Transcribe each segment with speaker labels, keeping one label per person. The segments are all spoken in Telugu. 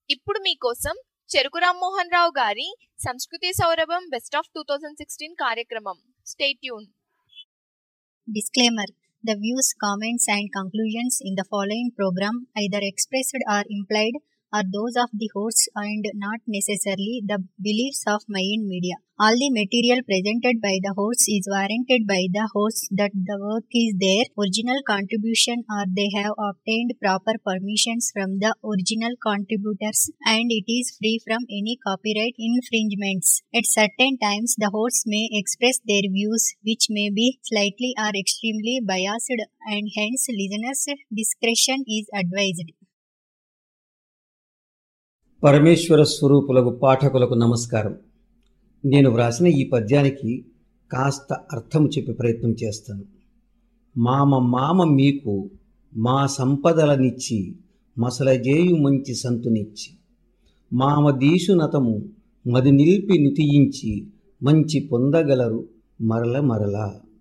Speaker 1: ఇప్పుడు మీకోసం చెరుకు రామ్మోహన్ రావు గారి సంస్కృతి సౌరభం best of two thousand sixteen కార్యక్రమం stay tune
Speaker 2: Disclaimer The views, comments, and conclusions in the following program, either expressed or implied, are those of the hosts and not necessarily the beliefs of Mayan Media. All the material presented by the hosts is warranted by the hosts that the work is their original contribution or they have obtained proper permissions from the original contributors and it is free from any copyright infringements. At certain times, the hosts may express their views which may be slightly or extremely biased and hence listeners' discretion is advised.
Speaker 3: పరమేశ్వర స్వరూపులకు పాఠకులకు నమస్కారం నేను వ్రాసిన ఈ పద్యానికి కాస్త అర్థము చెప్పే ప్రయత్నం చేస్తాను మామ మామ మీకు మా సంపదలనిచ్చి మసలజేయు మంచి సంతునిచ్చి మామ దీసునతము మది నిలిపి నితియించి మంచి పొందగలరు మరల మరల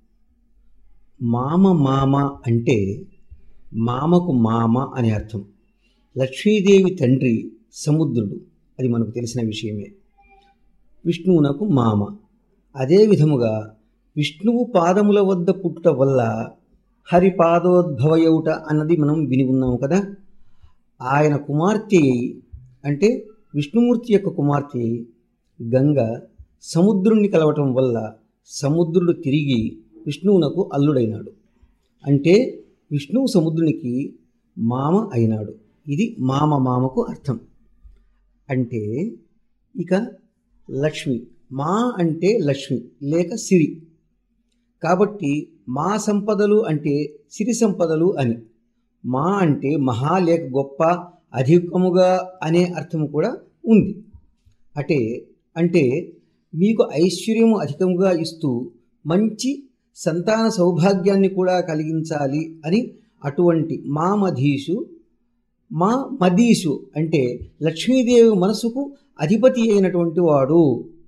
Speaker 3: మామ మామ అంటే మామకు మామ అని అర్థం లక్ష్మీదేవి తండ్రి సముద్రుడు అది మనకు తెలిసిన విషయమే విష్ణువునకు మామ అదే విధముగా విష్ణువు పాదముల వద్ద పుట్టుట వల్ల హరి పాదోద్భవయౌట అన్నది మనం విని ఉన్నాము కదా ఆయన కుమార్తె అయి అంటే విష్ణుమూర్తి యొక్క కుమార్తె అయి గంగ సముద్రుణ్ణి కలవటం వల్ల సముద్రుడు తిరిగి విష్ణువునకు అల్లుడైనాడు అంటే విష్ణువు సముద్రునికి మామ అయినాడు ఇది మామ మామకు అర్థం అంటే ఇక లక్ష్మి మా అంటే లక్ష్మి లేక సిరి కాబట్టి మా సంపదలు అంటే సిరి సంపదలు అని మా అంటే మహా లేక గొప్ప అధికముగా అనే అర్థము కూడా ఉంది అటే అంటే మీకు ఐశ్వర్యము అధికముగా ఇస్తూ మంచి సంతాన సౌభాగ్యాన్ని కూడా కలిగించాలి అని అటువంటి మామధీషు మా మదీషు అంటే లక్ష్మీదేవి మనసుకు అధిపతి అయినటువంటి వాడు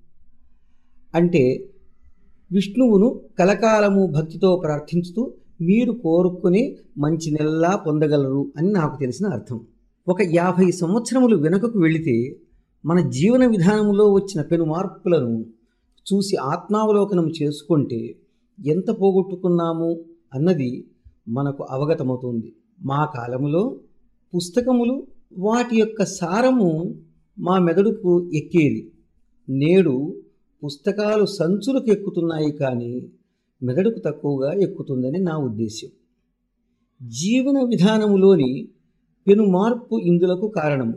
Speaker 3: అంటే విష్ణువును కలకాలము భక్తితో ప్రార్థించుతూ మీరు కోరుకునే మంచి నెలలా పొందగలరు అని నాకు తెలిసిన అర్థం ఒక యాభై సంవత్సరములు వెనుకకు వెళితే మన జీవన విధానంలో వచ్చిన పెను మార్పులను చూసి ఆత్మావలోకనం చేసుకుంటే ఎంత పోగొట్టుకున్నాము అన్నది మనకు అవగతమవుతుంది మా కాలములో పుస్తకములు వాటి యొక్క సారము మా మెదడుకు ఎక్కేది నేడు పుస్తకాలు సంచులకు ఎక్కుతున్నాయి కానీ మెదడుకు తక్కువగా ఎక్కుతుందని నా ఉద్దేశ్యం జీవన విధానములోని పెను మార్పు ఇందులకు కారణము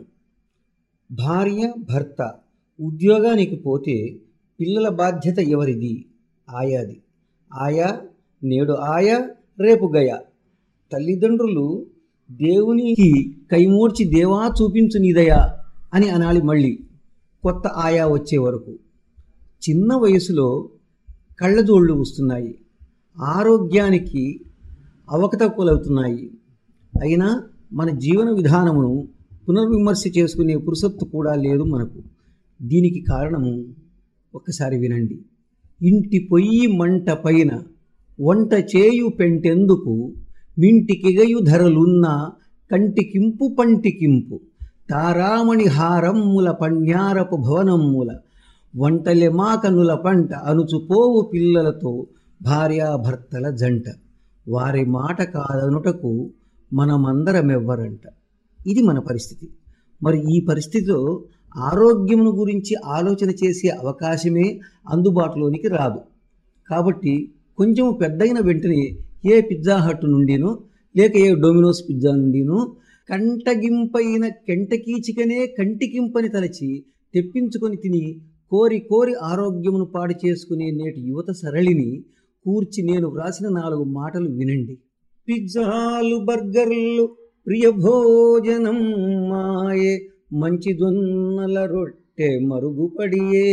Speaker 3: భార్య భర్త ఉద్యోగానికి పోతే పిల్లల బాధ్యత ఎవరిది ఆయాది ఆయా నేడు ఆయా రేపు గయ తల్లిదండ్రులు దేవునికి కైమూర్చి దేవా చూపించు నీదయా అని అనాలి మళ్ళీ కొత్త ఆయా వచ్చే వరకు చిన్న వయసులో కళ్ళజోళ్ళు వస్తున్నాయి ఆరోగ్యానికి అవకతవకలవుతున్నాయి అయినా మన జీవన విధానమును పునర్విమర్శ చేసుకునే పురుసత్తు కూడా లేదు మనకు దీనికి కారణము ఒక్కసారి వినండి ఇంటి పొయ్యి మంట పైన వంట చేయు పెంటెందుకు మింటికిగయు ధరలున్న కంటికింపు పంటికింపు తారామణి హారమ్ముల పణ్యారపు భవనమ్ముల వంటలె మాకనుల పంట అనుచుపోవు పిల్లలతో భార్యాభర్తల జంట వారి మాట కాదనుటకు మనమందరమెవ్వరంట ఇది మన పరిస్థితి మరి ఈ పరిస్థితిలో ఆరోగ్యమును గురించి ఆలోచన చేసే అవకాశమే అందుబాటులోనికి రాదు కాబట్టి కొంచెం పెద్దయిన వెంటనే ఏ పిజ్జా హట్ నుండినో లేక ఏ డొమినోస్ పిజ్జా నుండినో కంటగింపైన కెంటకీ చికనే కంటికింపని తలచి తెప్పించుకొని తిని కోరి కోరి ఆరోగ్యమును పాడు చేసుకునే నేటి యువత సరళిని కూర్చి నేను వ్రాసిన నాలుగు మాటలు వినండి పిజ్జాలు బర్గర్లు ప్రియ భోజనం మాయే మంచి జొన్నల రొట్టె మరుగుపడియే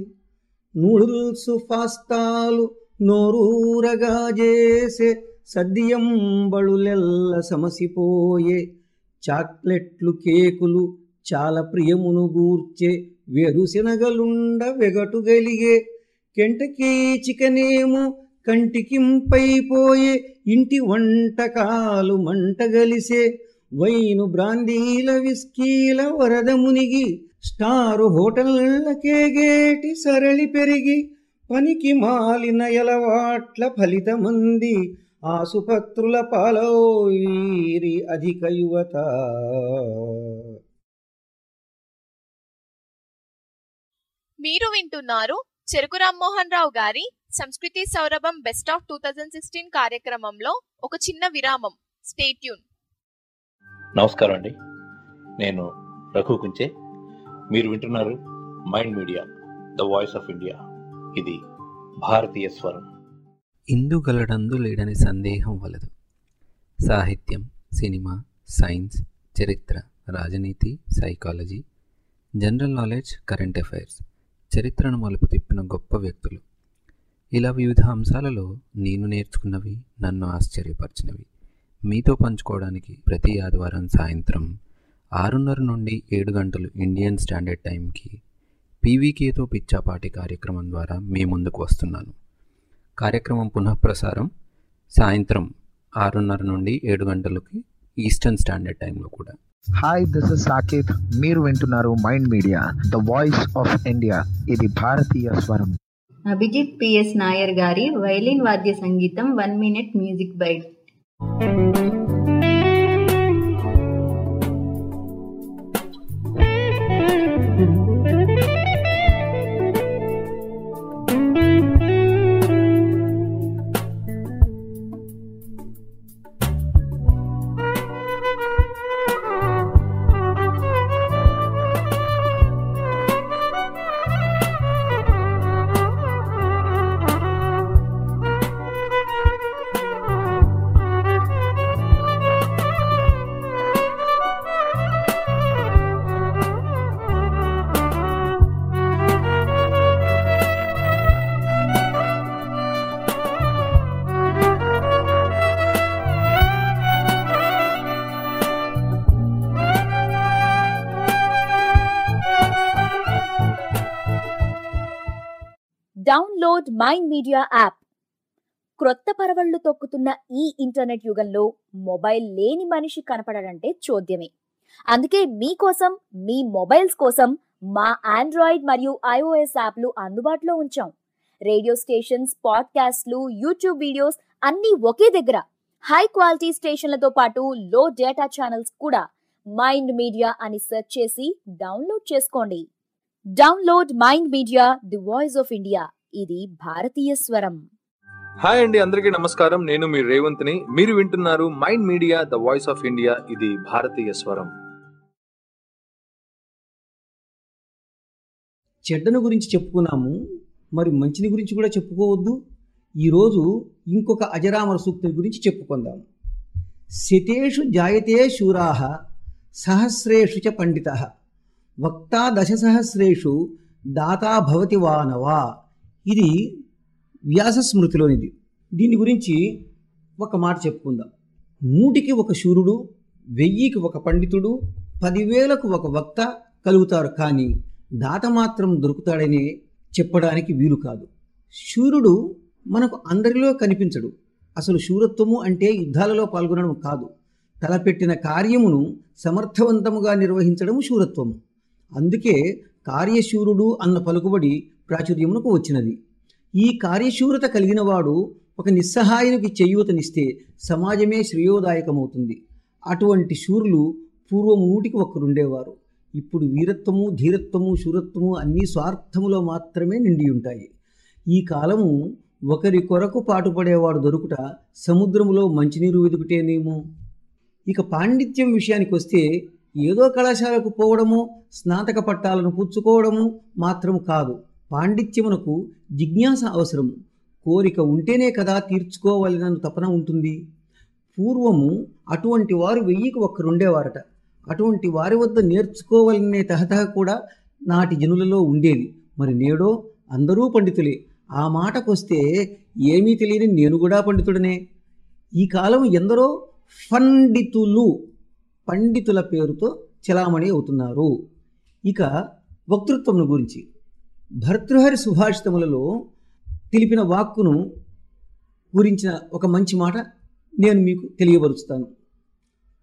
Speaker 3: నూడిల్స్ పాస్తాలు నోరూరగా చేసే సద్యంబళులెల్ల సమసిపోయే చాక్లెట్లు కేకులు చాలా ప్రియమును గూర్చే వేరుశనగలుండ వెగటుగలిగే కెంటకీ చికనేమో కంటికింపైపోయే ఇంటి వంటకాలు మంటగలిసే వైను బ్రాందీల విస్కీల వరద మునిగి స్టారు హోటళ్ళకేగేటి సరళి పెరిగి పనికి మాలిన ఎలవాట్ల ఫలితమంది ఆసుపత్రుల పాలోయిరి అధిక యువత
Speaker 1: మీరు వింటున్నారు చెరుకు రామ్మోహన్ రావు గారి సంస్కృతి సౌరభం best of two thousand sixteen కార్యక్రమంలో ఒక చిన్న విరామం స్టేట్యూన్
Speaker 4: నమస్కారం అండి నేను రఘు కుంచే మీరు వింటున్నారు mind media the voice of India ఇది భారతీయ స్వరం
Speaker 5: ఇందుగలడందు లేడని సందేహం వలదు సాహిత్యం సినిమా సైన్స్ చరిత్ర రాజనీతి psychology general knowledge current affairs చరిత్రను మలుపు తిప్పిన గొప్ప వ్యక్తులు ఇలా వివిధ అంశాలలో నేను నేర్చుకున్నవి నన్ను ఆశ్చర్యపరిచినవి మీతో పంచుకోవడానికి ప్రతి ఆదివారం సాయంత్రం ఆరున్నర నుండి ఏడు గంటలు ఇండియన్ స్టాండర్డ్ టైంకి పీవీకేతో పిచ్చాపాటి కార్యక్రమం ద్వారా మీ ముందుకు వస్తున్నాను కార్యక్రమం పునఃప్రసారం సాయంత్రం ఆరున్నర నుండి ఏడు గంటలకి ఈస్టర్న్ స్టాండర్డ్ టైంలో కూడా
Speaker 6: హాయ్ దిస్ ఇస్ సాకేత్ మీరు వింటున్నారు mind media the voice of India ఇది భారతీయ స్వరం
Speaker 2: అభిజిత్ పిఎస్ నాయర్ గారి వైలిన్ వాద్య సంగీతం one minute music bite
Speaker 7: download mind media app క్రొత్త పరవళ్లు తొక్కుతున్న ఈ ఇంటర్నెట్ యుగంలో మొబైల్ లేని మనిషి కనపడడంటే చూద్యమే అందుకే మీకోసం మీ మొబైల్స్ కోసం మా ఆండ్రాయిడ్ మరియు ఐఓఎస్ యాప్లు అందుబాటులో ఉంచాం రేడియో స్టేషన్స్ పాడ్కాస్ట్లు యూట్యూబ్ వీడియోస్ అన్నీ ఒకే దగ్గర హై క్వాలిటీ స్టేషన్లతో పాటు లో డేటా ఛానల్స్ కూడా మైండ్ మీడియా అని సెర్చ్ చేసి డౌన్లోడ్ చేసుకోండి download mind media the voice of India ఇది భారతీయ స్వరం
Speaker 8: హాయ్ అండి అందరికీ నమస్కారం నేను మీ రేవంత్ని మీరు వింటున్నారు mind media the voice of India ఇది భారతీయ స్వరం
Speaker 3: చెడ్డను గురించి చెప్పుకున్నాము మరి మంచిని గురించి కూడా చెప్పుకోవద్దు ఈరోజు ఇంకొక అజరామర సూక్తి గురించి చెప్పుకుందాం శతేషు జాయతే శూరాహ సహస్రేషు చ పండిత వక్తా దశసహస్రేషు దాతా భవతి వానవా ఇది వ్యాస స్మృతిలోనిది దీని గురించి ఒక మాట చెప్పుకుందాం నూటికి ఒక శూరుడు వెయ్యికి ఒక పండితుడు పదివేలకు ఒక వక్త కలుగుతారు కానీ దాత మాత్రం దొరుకుతాడని చెప్పడానికి వీలు కాదు శూరుడు మనకు అందరిలో కనిపించడు అసలు శూరత్వము అంటే యుద్ధాలలో పాల్గొనడం కాదు తలపెట్టిన కార్యమును సమర్థవంతముగా నిర్వహించడం శూరత్వము అందుకే కార్యశూరుడు అన్న పలుకుబడి ప్రాచుర్యమునకు వచ్చినది ఈ కార్యశూరత కలిగిన వాడు ఒక నిస్సహాయునికి చేయూతనిస్తే సమాజమే శ్రేయోదాయకమవుతుంది అటువంటి శూరులు పూర్వము నూటికి ఒక్కరుండేవారు ఇప్పుడు వీరత్వము ధీరత్వము శూరత్వము అన్నీ స్వార్థములో మాత్రమే నిండి ఉంటాయి ఈ కాలము ఒకరి కొరకు పాటుపడేవాడు దొరుకుట సముద్రములో మంచినీరు వెదుకుటేనేమో ఇక పాండిత్యం విషయానికి వస్తే ఏదో కళాశాలకు పోవడము స్నాతక పట్టాలను పుచ్చుకోవడము మాత్రం కాదు పాండిత్యమునకు జిజ్ఞాస అవసరము కోరిక ఉంటేనే కదా తీర్చుకోవాలన్న తపన ఉంటుంది పూర్వము అటువంటి వారు వెయ్యికి ఒక్కరుండేవారట అటువంటి వారి వద్ద నేర్చుకోవాలనే తహతహ కూడా నాటి జనులలో ఉండేది మరి నేడో అందరూ పండితులే ఆ మాటకొస్తే ఏమీ తెలియని నేను కూడా పండితుడనే ఈ కాలం ఎందరో పండితులు పండితుల పేరుతో చలామణి అవుతున్నారు ఇక వక్తృత్వం గురించి భర్తృహరి సుభాషితములలో తెలిపిన వాక్కును గురించిన ఒక మంచి మాట నేను మీకు తెలియపరుస్తాను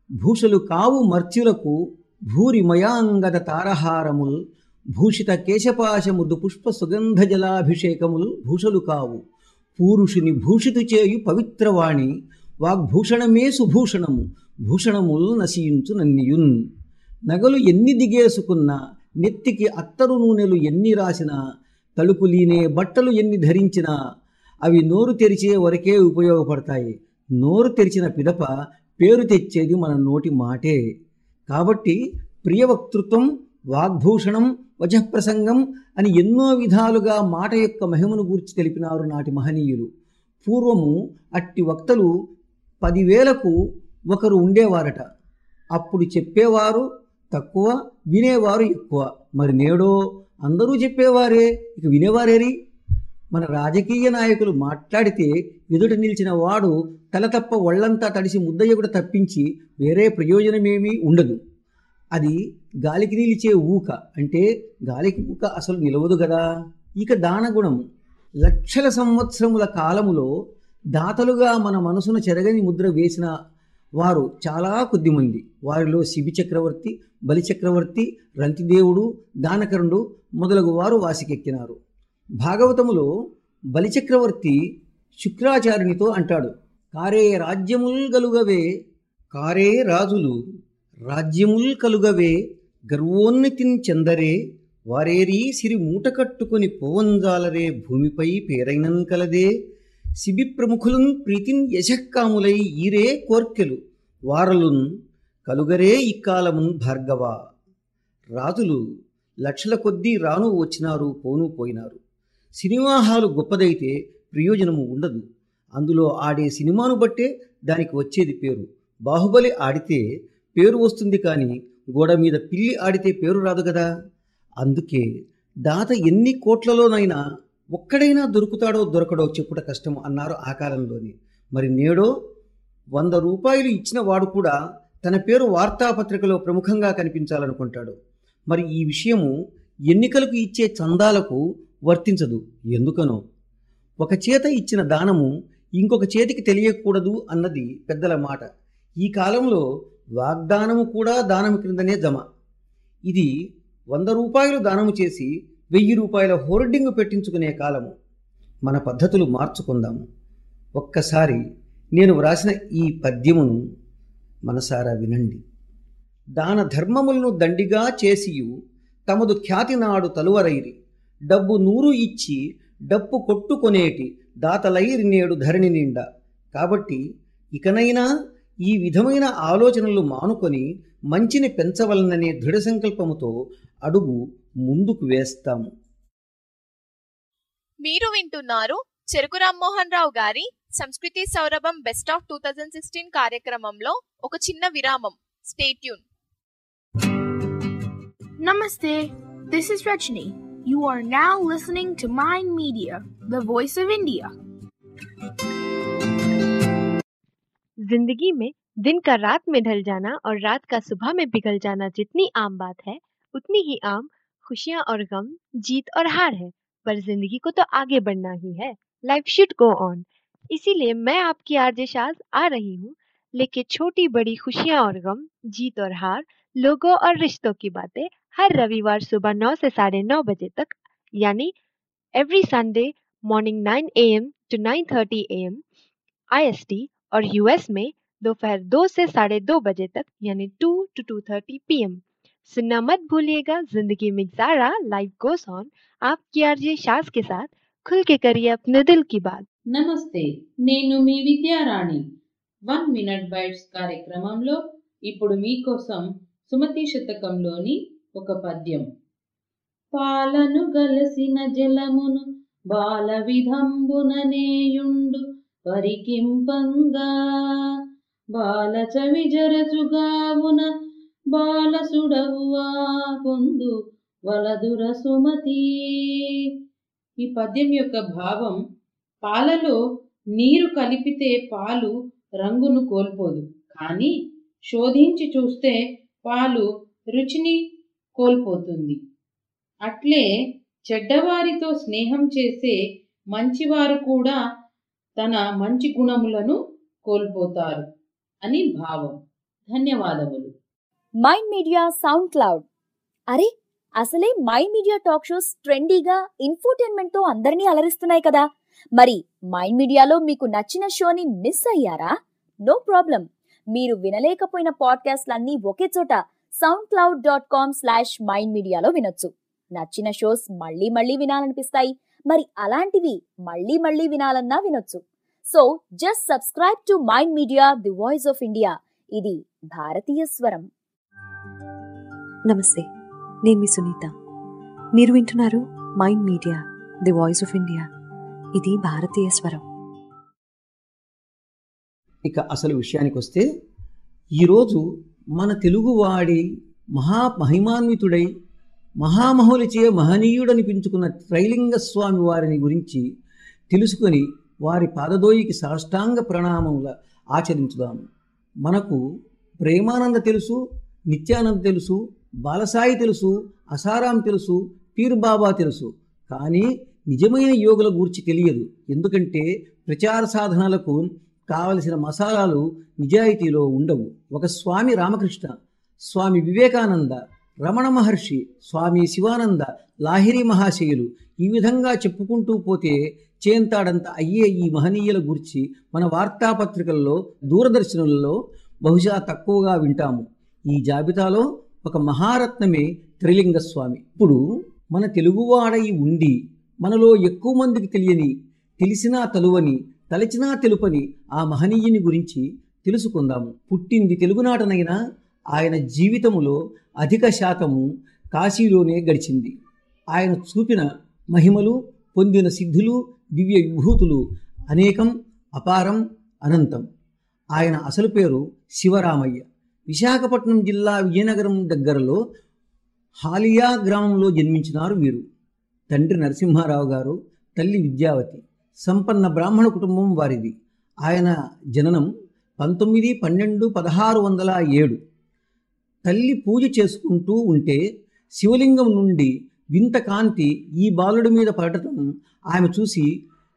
Speaker 3: భూషలు కావు మర్త్యులకు భూరి మయాంగద తారహారముల్ భూషిత కేశపాశ మృదు పుష్ప సుగంధ జలాభిషేకములు భూషలు కావు పూరుషుని భూషితు చేయు పవిత్రవాణి వాగ్భూషణమే సుభూషణము భూషణముల్ నశించు నన్నియున్ నగలు ఎన్ని దిగేసుకున్నా నెత్తికి అత్తరు నూనెలు ఎన్ని రాసినా తలుపులీనే బట్టలు ఎన్ని ధరించినా అవి నోరు తెరిచే వరకే ఉపయోగపడతాయి నోరు తెరిచిన పిదప పేరు తెచ్చేది మన నోటి మాటే కాబట్టి ప్రియవక్తృత్వం వాగ్భూషణం వజప్రసంగం అని ఎన్నో విధాలుగా మాట యొక్క మహిమను గూర్చి తెలిపినారు నాటి మహనీయులు పూర్వము అట్టి వక్తలు పదివేలకు ఒకరు ఉండేవారట అప్పుడు చెప్పేవారు తక్కువ వినేవారు ఎక్కువ మరి నేడో అందరూ చెప్పేవారే ఇక వినేవారేరి మన రాజకీయ నాయకులు మాట్లాడితే ఎదుట నిలిచిన వాడు తల తప్ప ఒళ్ళంతా తడిసి ముద్దయ్యకుడు తప్పించి వేరే ప్రయోజనమేమీ ఉండదు అది గాలికి నిలిచే ఊక అంటే గాలికి ఊక అసలు నిలవదు కదా ఇక దానగుణం లక్షల సంవత్సరముల కాలములో దాతలుగా మన మనసును చెరగని ముద్ర వేసిన వారు చాలా కొద్దిమంది వారిలో శిబి చక్రవర్తి బలి చక్రవర్తి రంతిదేవుడు దానకరుడు మొదలగు వారు వాసికెక్కినారు భాగవతములో బలిచక్రవర్తి శుక్రాచార్యునితో అంటాడు కారే రాజ్యముల్ గలుగవే కారే రాజులు రాజ్యముల్ కలుగవే గర్వోన్నతిన్ చెందరే వారేరీ సిరి మూట కట్టుకొని పోవంజాలరే భూమిపై పేరైనన్ కలదే శిబి ప్రముఖులున్ ప్రీతిన్ యశక్కాములై ఈరే కోర్కెలు వారలున్ కలుగరే ఇక్కాలమున్ భార్గవ రాజులు లక్షల కొద్దీ రాను వచ్చినారు పోను పోయినారు సినిమా హాలు గొప్పదైతే ప్రయోజనము ఉండదు అందులో ఆడే సినిమాను బట్టే దానికి వచ్చేది పేరు బాహుబలి ఆడితే పేరు వస్తుంది కానీ గోడ మీద పిల్లి ఆడితే పేరు రాదు కదా అందుకే దాత ఎన్ని కోట్లలోనైనా ఒక్కడైనా దొరుకుతాడో దొరకడో చెప్పుట కష్టం అన్నారు ఆ కాలంలోని మరి నేడో వంద రూపాయలు ఇచ్చిన వాడు కూడా తన పేరు వార్తాపత్రికలో ప్రముఖంగా కనిపించాలనుకుంటాడు మరి ఈ విషయము ఎన్నికలకు ఇచ్చే చందాలకు వర్తించదు ఎందుకనో ఒక చేత ఇచ్చిన దానము ఇంకొక చేతికి తెలియకూడదు అన్నది పెద్దల మాట ఈ కాలంలో వాగ్దానము కూడా దానము క్రిందనే జమ ఇది వంద రూపాయలు దానము చేసి వెయ్యి రూపాయల హోర్డింగ్ పెట్టించుకునే కాలము మన పద్ధతులు మార్చుకుందాము ఒక్కసారి నేను వ్రాసిన ఈ పద్యమును మనసారా వినండి దాన ధర్మములను దండిగా చేసియు తమదు ఖ్యాతి నాడు తలువరైరి డబ్బు నూరు ఇచ్చి డప్పు కొట్టుకొనేటి దాతలైరి నేడు ధరణి నిండా కాబట్టి ఇకనైనా ఈ విధమైన ఆలోచనలు మానుకొని మంచిని పెంచవలననే దృఢ సంకల్పముతో అడుగు ముందుకు వేస్తాము
Speaker 1: మీరు వింటున్నారు చెరుకు రామ్మోహన్ రావు గారి సంస్కృతి సౌరభం best of two thousand sixteen కార్యక్రమంలో ఒక చిన్న విరామం stay tune
Speaker 9: Namaste. This is Rajni. You are now listening to Mind Media, the voice of India.
Speaker 10: जिंदगी में दिन का रात में ढल जाना और रात का सुबह में पिघल जाना जितनी आम बात है उतनी ही आम खुशियां और गम जीत और हार है पर जिंदगी को तो आगे बढ़ना ही है लाइफ शुड गो ऑन इसीलिए मैं आपकी आरजे शाज आ रही हूँ लेके छोटी बड़ी खुशियां और गम जीत और हार लोगों और रिश्तों की बातें हर रविवार सुबह नौ से साढ़े नौ बजे तक यानी every Sunday morning nine A M to nine thirty A M आई और यूएस में दोपहर दो से साढ़े दो बजे तक यानी two to two thirty P M सुनना मत भूलिएगा जिंदगी में ज़ारा लाइव गोस ऑन आपकी आरजे शाज के साथ खुल के करिए अपने दिल की बात
Speaker 11: నమస్తే నేను మీ విద్యారాణి వన్ మినిట్ బైట్స్ కార్యక్రమంలో ఇప్పుడు మీకోసం సుమతి శతకంలోని ఒక పద్యం పాలను గలసిన జలమును బాల విధంబుననేయుండు పరికింపంగా బాల చవి జరచుగావున బాలసుడవువా పొందు వలదుర సుమతి ఈ పద్యం యొక్క భావం పాలలో నీరు కలిపితే పాలు రంగును కోల్పోదు కానీ శోధించి చూస్తే పాలు రుచిని కోల్పోతుంది అట్లే చెడ్డవారితో స్నేహం చేసే మంచివారు కూడా తన మంచి గుణములను కోల్పోతారు అని భావం ధన్యవాదములు
Speaker 7: మైండ్ మీడియా సౌండ్ క్లౌడ్ అరే అసలే మైండ్ మీడియా టాక్ షోస్ ట్రెండీగా ఇన్ఫోటైన్మెంట్ తో అందరినీ అలరిస్తున్నాయి కదా మరి మైండ్ మీడియాలో మీకు నచ్చిన షోని మిస్ అయ్యారా నో ప్రాబ్లం మీరు వినలేకపోయిన పాడ్కాస్ట్లన్నీ ఒకే చోట SoundCloud dot com slash mind మీడియాలో వినొచ్చు నచ్చిన షోస్ మళ్ళీ మళ్ళీ వినాలనిపిస్తాయి మరి అలాంటివి మళ్ళీ మళ్ళీ వినాలన్నా వినొచ్చు so just subscribe to mind media the voice of India ఇది భారతీయ స్వరం
Speaker 12: నమస్తే నేను మీ సునీత మీరు వింటున్నారు mind media the voice of India ఇది భారతీయ స్వరం
Speaker 3: ఇక అసలు విషయానికి వస్తే ఈరోజు మన తెలుగువాడి మహా మహిమాన్వితుడై మహామహులచే మహనీయుడనిపించుకున్న త్రైలింగ స్వామి వారిని గురించి తెలుసుకొని వారి పాదదోయికి సాష్టాంగ ప్రణామముల ఆచరించుదాము మనకు ప్రేమానంద తెలుసు నిత్యానంద తెలుసు బాలసాయి తెలుసు అసారాం తెలుసు పీర్ బాబా తెలుసు కానీ నిజమైన యోగుల గూర్చి తెలియదు ఎందుకంటే ప్రచార సాధనాలకు కావలసిన మసాలాలు నిజాయితీలో ఉండవు ఒక స్వామి రామకృష్ణ స్వామి వివేకానంద రమణ మహర్షి స్వామి శివానంద లాహిరి మహాశయులు ఈ విధంగా చెప్పుకుంటూ పోతే చేంతాడంత అయ్యే ఈ మహనీయుల గురించి మన వార్తాపత్రికల్లో దూరదర్శనులలో బహుశా తక్కువగా వింటాము ఈ జాబితాలో ఒక మహారత్నమే త్రిలింగ స్వామి ఇప్పుడు మన తెలుగువాడై ఉండి మనలో ఎక్కువ మందికి తెలియని తెలిసినా తలువని తలచినా తెలుపని ఆ మహనీయుని గురించి తెలుసుకుందాము పుట్టింది తెలుగునాటనైనా ఆయన జీవితములో అధిక శాతము కాశీలోనే గడిచింది ఆయన చూపిన మహిమలు పొందిన సిద్ధులు దివ్య విభూతులు అనేకం అపారం అనంతం ఆయన అసలు పేరు శివరామయ్య విశాఖపట్నం జిల్లా విజయనగరం దగ్గరలో హాలియా గ్రామంలో జన్మించినారు వీరు తండ్రి నరసింహారావు గారు తల్లి విద్యావతి సంపన్న బ్రాహ్మణ కుటుంబం వారిది ఆయన జననం పంతొమ్మిది పన్నెండు పదహారు వందల ఏడు తల్లి పూజ చేసుకుంటూ ఉంటే శివలింగం నుండి వింత కాంతి ఈ బాలుడి మీద పడటం ఆమె చూసి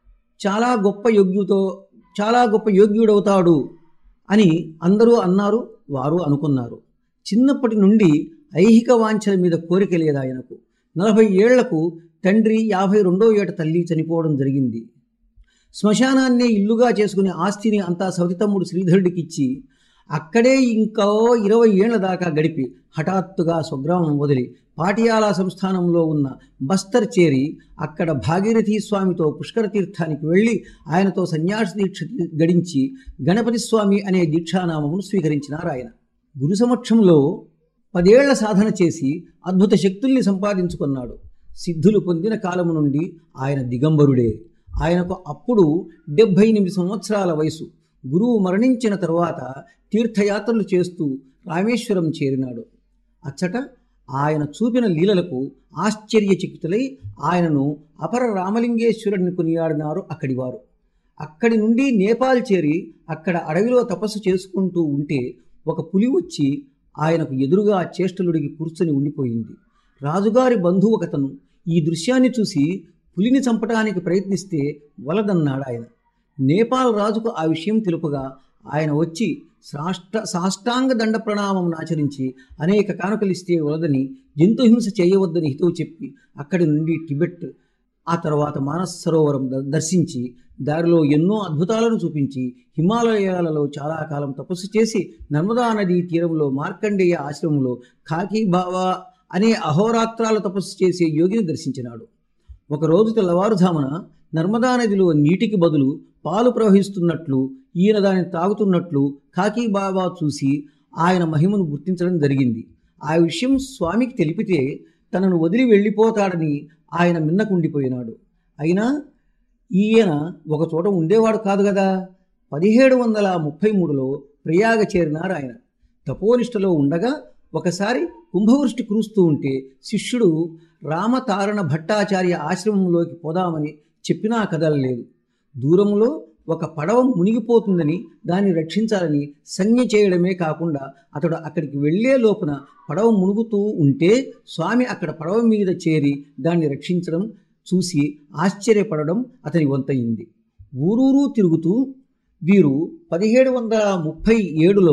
Speaker 3: చాలా గొప్ప యోగ్యుతో చాలా గొప్ప యోగ్యుడవుతాడు అని అందరూ అన్నారు వారు అనుకున్నారు చిన్నప్పటి నుండి ఐహిక వాంఛల మీద కోరిక లేదు ఆయనకు నలభై ఏళ్లకు తండ్రి యాభై రెండో ఏట తల్లి చనిపోవడం జరిగింది శ్మశానాన్నే ఇల్లుగా చేసుకునే ఆస్తిని అంతా సవతి తమ్ముడు శ్రీధరుడికి ఇచ్చి అక్కడే ఇంకో ఇరవై ఏళ్ల దాకా గడిపి హఠాత్తుగా స్వగ్రామం వదిలి పాటియాల సంస్థానంలో ఉన్న బస్తర్ చేరి అక్కడ భాగీరథి స్వామితో పుష్కర తీర్థానికి వెళ్ళి ఆయనతో సన్యాస దీక్ష గడించి గణపతి స్వామి అనే దీక్షానామమును స్వీకరించినారు ఆయన గురు సమక్షంలో పదేళ్ల సాధన చేసి అద్భుత శక్తుల్ని సంపాదించుకున్నాడు సిద్ధులు పొందిన కాలము నుండి ఆయన దిగంబరుడే ఆయనకు అప్పుడు డెబ్భై ఎనిమిది సంవత్సరాల వయసు గురువు మరణించిన తరువాత తీర్థయాత్రలు చేస్తూ రామేశ్వరం చేరినాడు అచ్చట ఆయన చూపిన లీలలకు ఆశ్చర్యచకితులై ఆయనను అపర రామలింగేశ్వరుడిని కొనియాడినారు అక్కడి వారు అక్కడి నుండి నేపాల్ చేరి అక్కడ అడవిలో తపస్సు చేసుకుంటూ ఉంటే ఒక పులి వచ్చి ఆయనకు ఎదురుగా చేష్టలుడికి కూర్చొని ఉండిపోయింది రాజుగారి బంధువు ఒకతను ఈ దృశ్యాన్ని చూసి పులిని చంపడానికి ప్రయత్నిస్తే వలదన్నాడు ఆయన నేపాల్ రాజుకు ఆ విషయం తెలుపగా ఆయన వచ్చి సాష్ట సాష్టాంగ దండ ప్రణామం ఆచరించి అనేక కానుకలిస్తే వలదని జంతుహింస చేయవద్దని హితవు చెప్పి అక్కడి నుండి టిబెట్ ఆ తర్వాత మానస సరోవరం ద- దర్శించి దారిలో ఎన్నో అద్భుతాలను చూపించి హిమాలయాలలో చాలా కాలం తపస్సు చేసి నర్మదా నదీ తీరంలో మార్కండేయ ఆశ్రమంలో ఖాకీ బావా అనే అహోరాత్రాల తపస్సు చేసే యోగిని దర్శించినాడు ఒకరోజు తెల్లవారుజామున నర్మదా నదిలో నీటికి బదులు పాలు ప్రవహిస్తున్నట్లు ఈయన దానిని తాగుతున్నట్లు కాకి బాబా చూసి ఆయన మహిమను గుర్తించడం జరిగింది ఆ విషయం స్వామికి తెలిపితే తనను వదిలి వెళ్ళిపోతాడని ఆయన మిన్నకుండిపోయినాడు అయినా ఈయన ఒక చోట ఉండేవాడు కాదు కదా పదిహేడు వందల ముప్పై మూడులో ప్రయాగ చేరినారు ఆయన తపోనిష్టలో ఉండగా ఒకసారి కుంభవృష్టి కురుస్తూ ఉంటే శిష్యుడు రామతారణ భట్టాచార్య ఆశ్రమంలోకి పోదామని చెప్పినా కదలలేదు దూరంలో ఒక పడవ మునిగిపోతుందని దాన్ని రక్షించాలని సంజ్ఞ చేయడమే కాకుండా అతడు అక్కడికి వెళ్ళే లోపున పడవ మునుగుతూ ఉంటే స్వామి అక్కడ పడవ మీద చేరి దాన్ని రక్షించడం చూసి ఆశ్చర్యపడడం అతని వంతయింది ఊరూరు తిరుగుతూ వీరు పదిహేడు వందల ముప్పై ఏడులో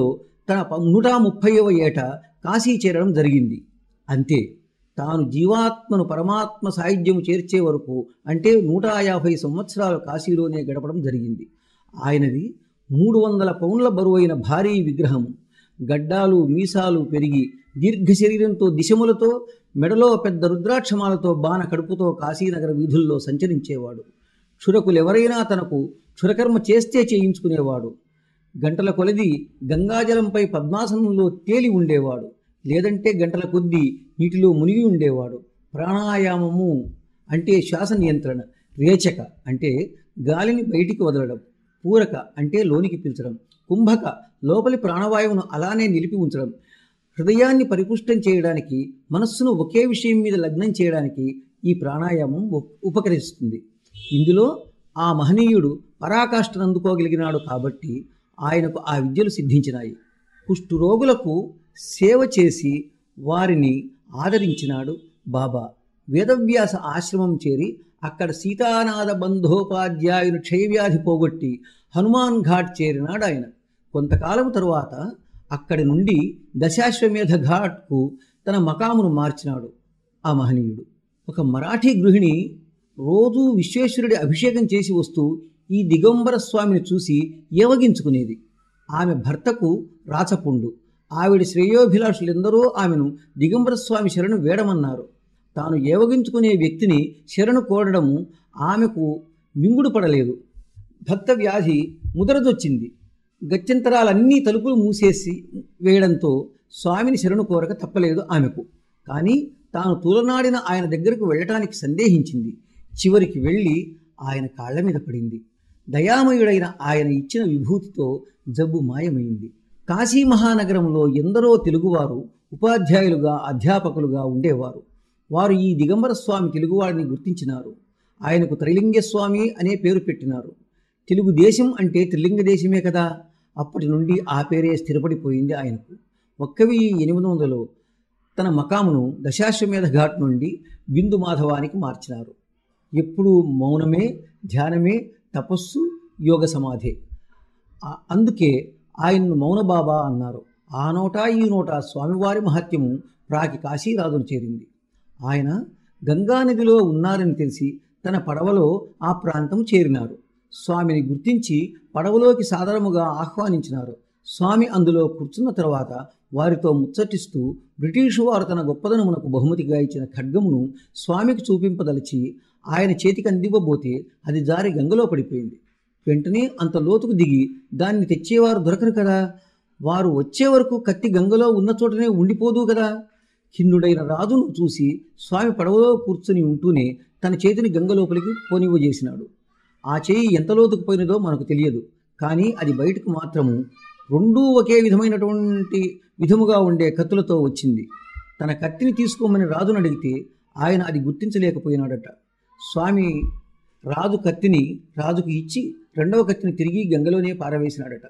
Speaker 3: తన ప- నూట ముప్పైవ ఏట కాశీ చేరడం జరిగింది అంతే తాను జీవాత్మను పరమాత్మ సాయుధ్యము చేర్చే వరకు అంటే నూట యాభై సంవత్సరాలు కాశీలోనే గడపడం జరిగింది ఆయనది మూడు వందల పౌండ్ల బరువైన భారీ విగ్రహం గడ్డాలు మీసాలు పెరిగి దీర్ఘ శరీరంతో దిశములతో మెడలో పెద్ద రుద్రాక్షమాలతో బాణ కడుపుతో కాశీనగర వీధుల్లో సంచరించేవాడు క్షురకులెవరైనా తనకు క్షురకర్మ చేస్తే చేయించుకునేవాడు గంటల కొలది గంగాజలంపై పద్మాసనంలో తేలి ఉండేవాడు లేదంటే గంటల కొద్దీ నీటిలో మునిగి ఉండేవాడు ప్రాణాయామము అంటే శ్వాస నియంత్రణ రేచక అంటే గాలిని బయటికి వదలడం పూరక అంటే లోనికి పీల్చడం కుంభక లోపలి ప్రాణవాయువును అలానే నిలిపి ఉంచడం హృదయాన్ని పరిపుష్టం చేయడానికి మనస్సును ఒకే విషయం మీద లగ్నం చేయడానికి ఈ ప్రాణాయామం ఉప్- ఉపకరిస్తుంది ఇందులో ఆ మహనీయుడు పరాకాష్ఠను అందుకోగలిగినాడు కాబట్టి ఆయనకు ఆ విద్యలు సిద్ధించినాయి కుష్ఠురోగులకు సేవ చేసి వారిని ఆదరించినాడు బాబా వేదవ్యాస ఆశ్రమం చేరి అక్కడ సీతానాథ బంధోపాధ్యాయుని క్షయవ్యాధి పోగొట్టి హనుమాన్ ఘాట్ చేరినాడు ఆయన కొంతకాలం తరువాత అక్కడి నుండి దశాశ్వమేధ ఘాట్కు తన మకామును మార్చినాడు ఆ మహనీయుడు ఒక మరాఠీ గృహిణి రోజూ విశ్వేశ్వరుడి అభిషేకం చేసి వస్తూ ఈ దిగంబర స్వామిని చూసి ఏవగించుకునేది ఆమె భర్తకు రాచపుండు ఆవిడ శ్రేయోభిలాషులెందరో ఆమెను దిగంబర స్వామి శరణు వేడమన్నారు తాను ఏవగించుకునే వ్యక్తిని శరణు కోరడము ఆమెకు మింగుడు పడలేదు భక్త వ్యాధి ముదరదొచ్చింది గత్యంతరాలన్నీ తలుపులు మూసేసి వేయడంతో స్వామిని శరణు కోరక తప్పలేదు ఆమెకు కానీ తాను తూలనాడిన ఆయన దగ్గరకు వెళ్ళటానికి సందేహించింది చివరికి వెళ్ళి ఆయన కాళ్ళ మీద పడింది దయామయుడైన ఆయన ఇచ్చిన విభూతితో జబ్బు మాయమైంది కాశీ మహానగరంలో ఎందరో తెలుగువారు ఉపాధ్యాయులుగా అధ్యాపకులుగా ఉండేవారు వారు ఈ దిగంబర స్వామి తెలుగువాడిని గుర్తించినారు ఆయనకు త్రిలింగ స్వామి అనే పేరు పెట్టినారు తెలుగు దేశం అంటే త్రిలింగ దేశమే కదా అప్పటి నుండి ఆ పేరే స్థిరపడిపోయింది ఆయనకు ఒక్క వెయ్యి ఎనిమిది వందలు తన మకామును దశాశ్వమేధ ఘాట్ నుండి బిందు మాధవానికి మార్చినారు ఎప్పుడూ మౌనమే ధ్యానమే తపస్సు యోగ సమాధే ఆ- అందుకే ఆయన్ను మౌన బాబా అన్నారు ఆ నోటా ఈ నోటా స్వామివారి మహత్యము ప్రాకి కాశీరాజును చేరింది ఆయన గంగానదిలో ఉన్నారని తెలిసి తన పడవలో ఆ ప్రాంతం చేరినారు స్వామిని గుర్తించి పడవలోకి సాదరముగా ఆహ్వానించినారు స్వామి అందులో కూర్చున్న తర్వాత వారితో ముచ్చటిస్తూ బ్రిటిషు వారు తన గొప్పదనమునకు బహుమతిగా ఇచ్చిన ఖడ్గమును స్వామికి చూపింపదలిచి ఆయన చేతికి అందివ్వబోతే అది జారి గంగలో పడిపోయింది వెంటనే అంత లోతుకు దిగి దాన్ని తెచ్చేవారు దొరకరు కదా వారు వచ్చే వరకు కత్తి గంగలో ఉన్న చోటనే ఉండిపోదు కదా కిన్నుడైన రాజును చూసి స్వామి పడవలో కూర్చుని ఉంటూనే తన చేతిని గంగ లోపలికి పోనివ్వజేసినాడు ఆ చేయి ఎంత లోతుకు పోయినదో మనకు తెలియదు కానీ అది బయటకు మాత్రము రెండూ ఒకే విధమైనటువంటి విధముగా ఉండే కత్తులతో వచ్చింది తన కత్తిని తీసుకోమని రాజును అడిగితే ఆయన అది గుర్తించలేకపోయినాడట స్వామి రాజు కత్తిని రాజుకు ఇచ్చి రెండవ కత్తిని తిరిగి గంగలోనే పారవేసినాడట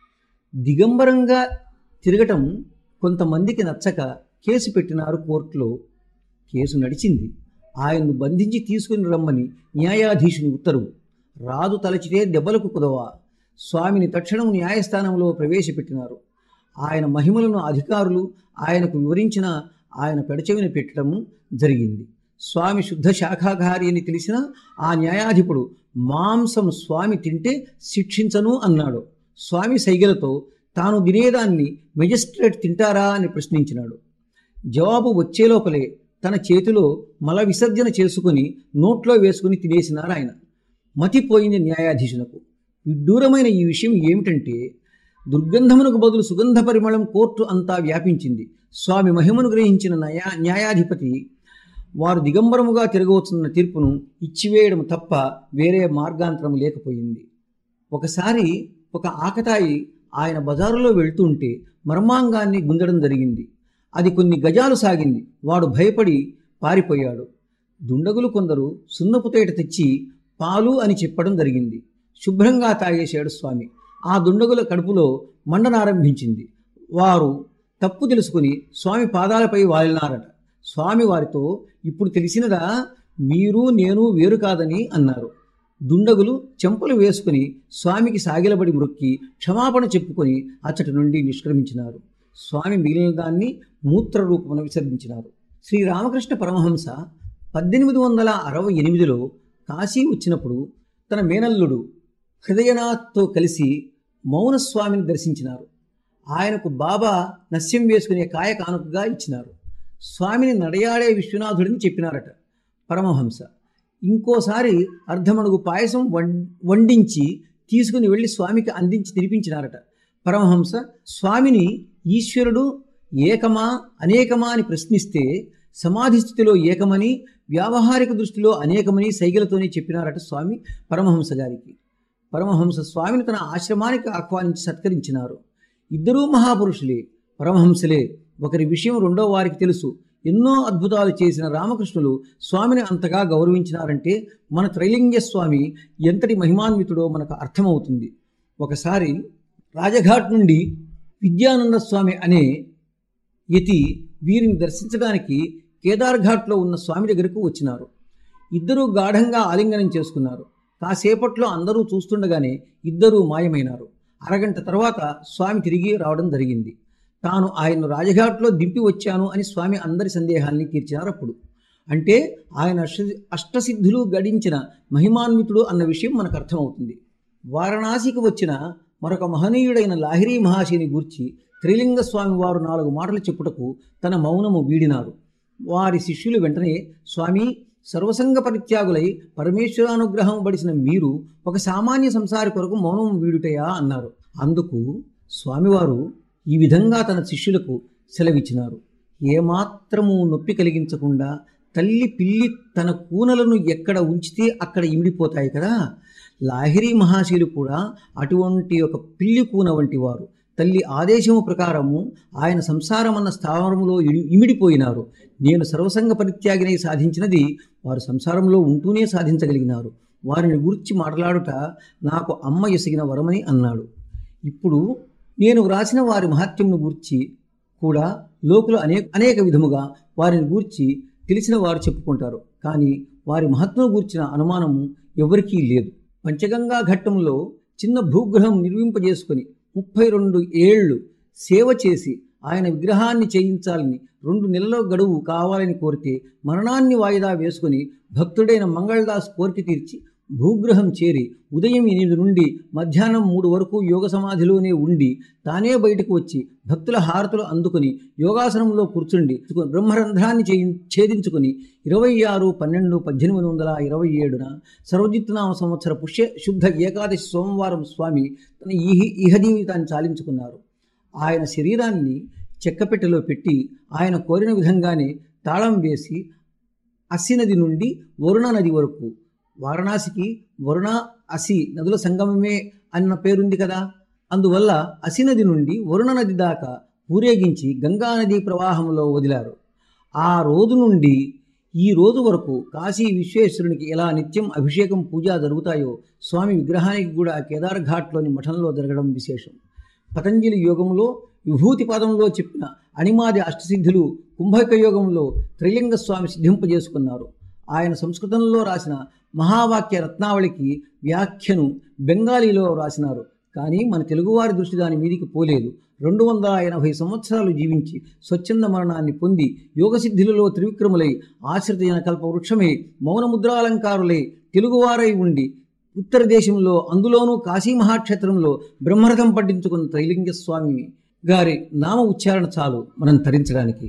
Speaker 3: దిగంబరంగా తిరగటం కొంతమందికి నచ్చక కేసు పెట్టినారు కోర్టులో కేసు నడిచింది ఆయన్ను బంధించి తీసుకుని రమ్మని న్యాయాధీశుని ఉత్తర్వు రాజు తలచితే దెబ్బలకు కుదవా స్వామిని తక్షణం న్యాయస్థానంలో ప్రవేశపెట్టినారు ఆయన మహిమలను అధికారులు ఆయనకు వివరించిన ఆయన పెడచెవిన పెట్టడము జరిగింది స్వామి శుద్ధ శాఖాహారి అని తెలిసిన ఆ న్యాయాధిపుడు మాంసం స్వామి తింటే శిక్షించను అన్నాడు స్వామి సైగలతో తాను తినేదాన్ని మెజిస్ట్రేట్ తింటారా అని ప్రశ్నించినాడు జవాబు వచ్చేలోపలే తన చేతిలో మల విసర్జన చేసుకుని నోట్లో వేసుకుని తినేసినారు ఆయన మతిపోయింది న్యాయాధీశునకు విడ్డూరమైన ఈ విషయం ఏమిటంటే దుర్గంధమునకు బదులు సుగంధ పరిమళం కోర్టు అంతా వ్యాపించింది స్వామి మహిమను గ్రహించిన న్యాయా న్యాయాధిపతి వారు దిగంబరముగా తిరగవచ్చున్న తీర్పును ఇచ్చివేయడం తప్ప వేరే మార్గాంతరం లేకపోయింది ఒకసారి ఒక ఆకతాయి ఆయన బజారులో వెళ్తుంటే మర్మాంగాన్ని గుంజడం జరిగింది అది కొన్ని గజాలు సాగింది వాడు భయపడి పారిపోయాడు దుండగులు కొందరు సున్నపు తేట తెచ్చి పాలు అని చెప్పడం జరిగింది శుభ్రంగా తాగేశాడు స్వామి ఆ దుండగుల కడుపులో మండనారంభించింది వారు తప్పు తెలుసుకుని స్వామి పాదాలపై వాలినారట స్వామి వారితో ఇప్పుడు తెలిసినదా మీరు నేను వేరు కాదని అన్నారు దుండగులు చెంపలు వేసుకుని స్వామికి సాగిలబడి మ్రొక్కి క్షమాపణ చెప్పుకొని అచ్చటి నుండి నిష్క్రమించినారు స్వామి మిగిలిన దాన్ని మూత్ర రూపమున విసర్జించినారు శ్రీరామకృష్ణ పరమహంస పద్దెనిమిది వందల అరవై ఎనిమిదిలో కాశీ వచ్చినప్పుడు తన మేనల్లుడు హృదయనాథ్తో కలిసి మౌనస్వామిని దర్శించినారు ఆయనకు బాబా నస్యం వేసుకునే కాయ కానుకగా ఇచ్చినారు స్వామిని నడయాడే విశ్వనాథుడిని చెప్పినారట పరమహంస ఇంకోసారి అర్ధమడుగు పాయసం వం వండించి తీసుకుని వెళ్ళి స్వామికి అందించి తినిపించినారట పరమహంస స్వామిని ఈశ్వరుడు ఏకమా అనేకమా అని ప్రశ్నిస్తే సమాధి స్థితిలో ఏకమని వ్యావహారిక దృష్టిలో అనేకమని సైగలతోనే చెప్పినారట స్వామి పరమహంస గారికి పరమహంస స్వామిని తన ఆశ్రమానికి ఆహ్వానించి సత్కరించినారు ఇద్దరూ మహాపురుషులే పరమహంసలే ఒకరి విషయం రెండో వారికి తెలుసు ఎన్నో అద్భుతాలు చేసిన రామకృష్ణులు స్వామిని అంతగా గౌరవించినారంటే మన త్రైలింగ స్వామి ఎంతటి మహిమాన్వితుడో మనకు అర్థమవుతుంది ఒకసారి రాజఘాట్ నుండి విద్యానంద స్వామి అనే యతి వీరిని దర్శించడానికి కేదార్ఘాట్లో ఉన్న స్వామి దగ్గరకు వచ్చినారు ఇద్దరూ గాఢంగా ఆలింగనం చేసుకున్నారు కాసేపట్లో అందరూ చూస్తుండగానే ఇద్దరూ మాయమైనారు అరగంట తర్వాత స్వామి తిరిగి రావడం జరిగింది తాను ఆయన్ను రాజఘాట్లో దింపి వచ్చాను అని స్వామి అందరి సందేహాల్ని తీర్చినారు అప్పుడు అంటే ఆయన అష్ట అష్టసిద్ధులు గడించిన మహిమాన్వితుడు అన్న విషయం మనకు అర్థమవుతుంది వారణాసికి వచ్చిన మరొక మహనీయుడైన లాహిరీ మహాశిని గూర్చి త్రిలింగ స్వామి వారు నాలుగు మాటలు చెప్పుటకు తన మౌనము వీడినారు వారి శిష్యులు వెంటనే స్వామి సర్వసంగ పరిత్యాగులై పరమేశ్వరానుగ్రహం బడిసిన మీరు ఒక సామాన్య సంసారి కొరకు మౌనం వీడుటయా అన్నారు అందుకు స్వామివారు ఈ విధంగా తన శిష్యులకు సెలవిచ్చినారు ఏమాత్రము నొప్పి కలిగించకుండా తల్లి పిల్లి తన కూనలను ఎక్కడ ఉంచితే అక్కడ ఇమిడిపోతాయి కదా లాహిరి మహాశీలు కూడా అటువంటి ఒక పిల్లి కూన వంటి వారు తల్లి ఆదేశము ప్రకారము ఆయన సంసారమన్న స్థావరంలో ఇడి- ఇమిడిపోయినారు నేను సర్వసంగ పరిత్యాగినై సాధించినది వారు సంసారంలో ఉంటూనే సాధించగలిగినారు వారిని గురించి మాట్లాడుట నాకు అమ్మ ఎసిగిన వరమని అన్నాడు ఇప్పుడు నేను వ్రాసిన వారి మహత్యంను గూర్చి కూడా లోకులు అనేక అనేక విధముగా వారిని గూర్చి తెలిసిన వారు చెప్పుకుంటారు కానీ వారి మహత్వం గూర్చిన అనుమానము ఎవరికీ లేదు పంచగంగా ఘట్టంలో చిన్న భూగ్రహం నిర్మింపజేసుకొని ముప్పై రెండు ఏళ్ళు సేవ చేసి ఆయన విగ్రహాన్ని చేయించాలని రెండు నెలల గడువు కావాలని కోరితే మరణాన్ని వాయిదా వేసుకుని భక్తుడైన మంగళదాస్ కోరిక తీర్చి భూగ్రహం చేరి ఉదయం ఎనిమిది నుండి మధ్యాహ్నం మూడు వరకు యోగ సమాధిలోనే ఉండి తానే బయటకు వచ్చి భక్తుల హారతులు అందుకుని యోగాసనంలో కూర్చుండి బ్రహ్మరంధ్రాన్ని చేయి ఛేదించుకుని ఇరవై ఆరు పన్నెండు పద్దెనిమిది వందల ఇరవై ఏడున సర్వజిత్నామ సంవత్సర పుష్య శుద్ధ ఏకాదశి సోమవారం స్వామి తన ఇహి ఇహజీవితాన్ని చాలించుకున్నారు ఆయన శరీరాన్ని చెక్కపెట్టెలో పెట్టి ఆయన కోరిన విధంగానే తాళం వేసి అసి నది నుండి వరుణ నది వరకు వారణాసికి వరుణ అసి నదుల సంగమమే అన్న పేరుంది కదా అందువల్ల అసి నది నుండి వరుణ నది దాకా ఊరేగించి గంగా నది ప్రవాహంలో వదిలారు ఆ రోజు నుండి ఈ రోజు వరకు కాశీ విశ్వేశ్వరునికి ఎలా నిత్యం అభిషేకం పూజ జరుగుతాయో స్వామి విగ్రహానికి కూడా కేదార్ ఘాట్లోని మఠంలో జరగడం విశేషం పతంజలి యోగంలో విభూతి పదంలో చెప్పిన అణిమాది అష్టసిద్ధులు కుంభక యోగంలో త్రిలింగ స్వామి సిద్ధింపజేసుకున్నారు ఆయన సంస్కృతంలో రాసిన మహావాక్య రత్నావళికి వ్యాఖ్యను బెంగాలీలో రాసినారు కానీ మన తెలుగువారి దృష్టి దాని మీదికి పోలేదు రెండు వందల ఎనభై సంవత్సరాలు జీవించి స్వచ్ఛంద మరణాన్ని పొంది యోగసిద్ధులలో త్రివిక్రములై ఆశ్రిత కల్ప వృక్షమై మౌనముద్రాలంకారులై తెలుగువారై ఉండి ఉత్తర దేశంలో అందులోనూ కాశీ మహాక్షేత్రంలో బ్రహ్మరథం పట్టించుకున్న త్రైలింగ స్వామి గారి నామ ఉచ్చారణ చాలు మనం తరించడానికి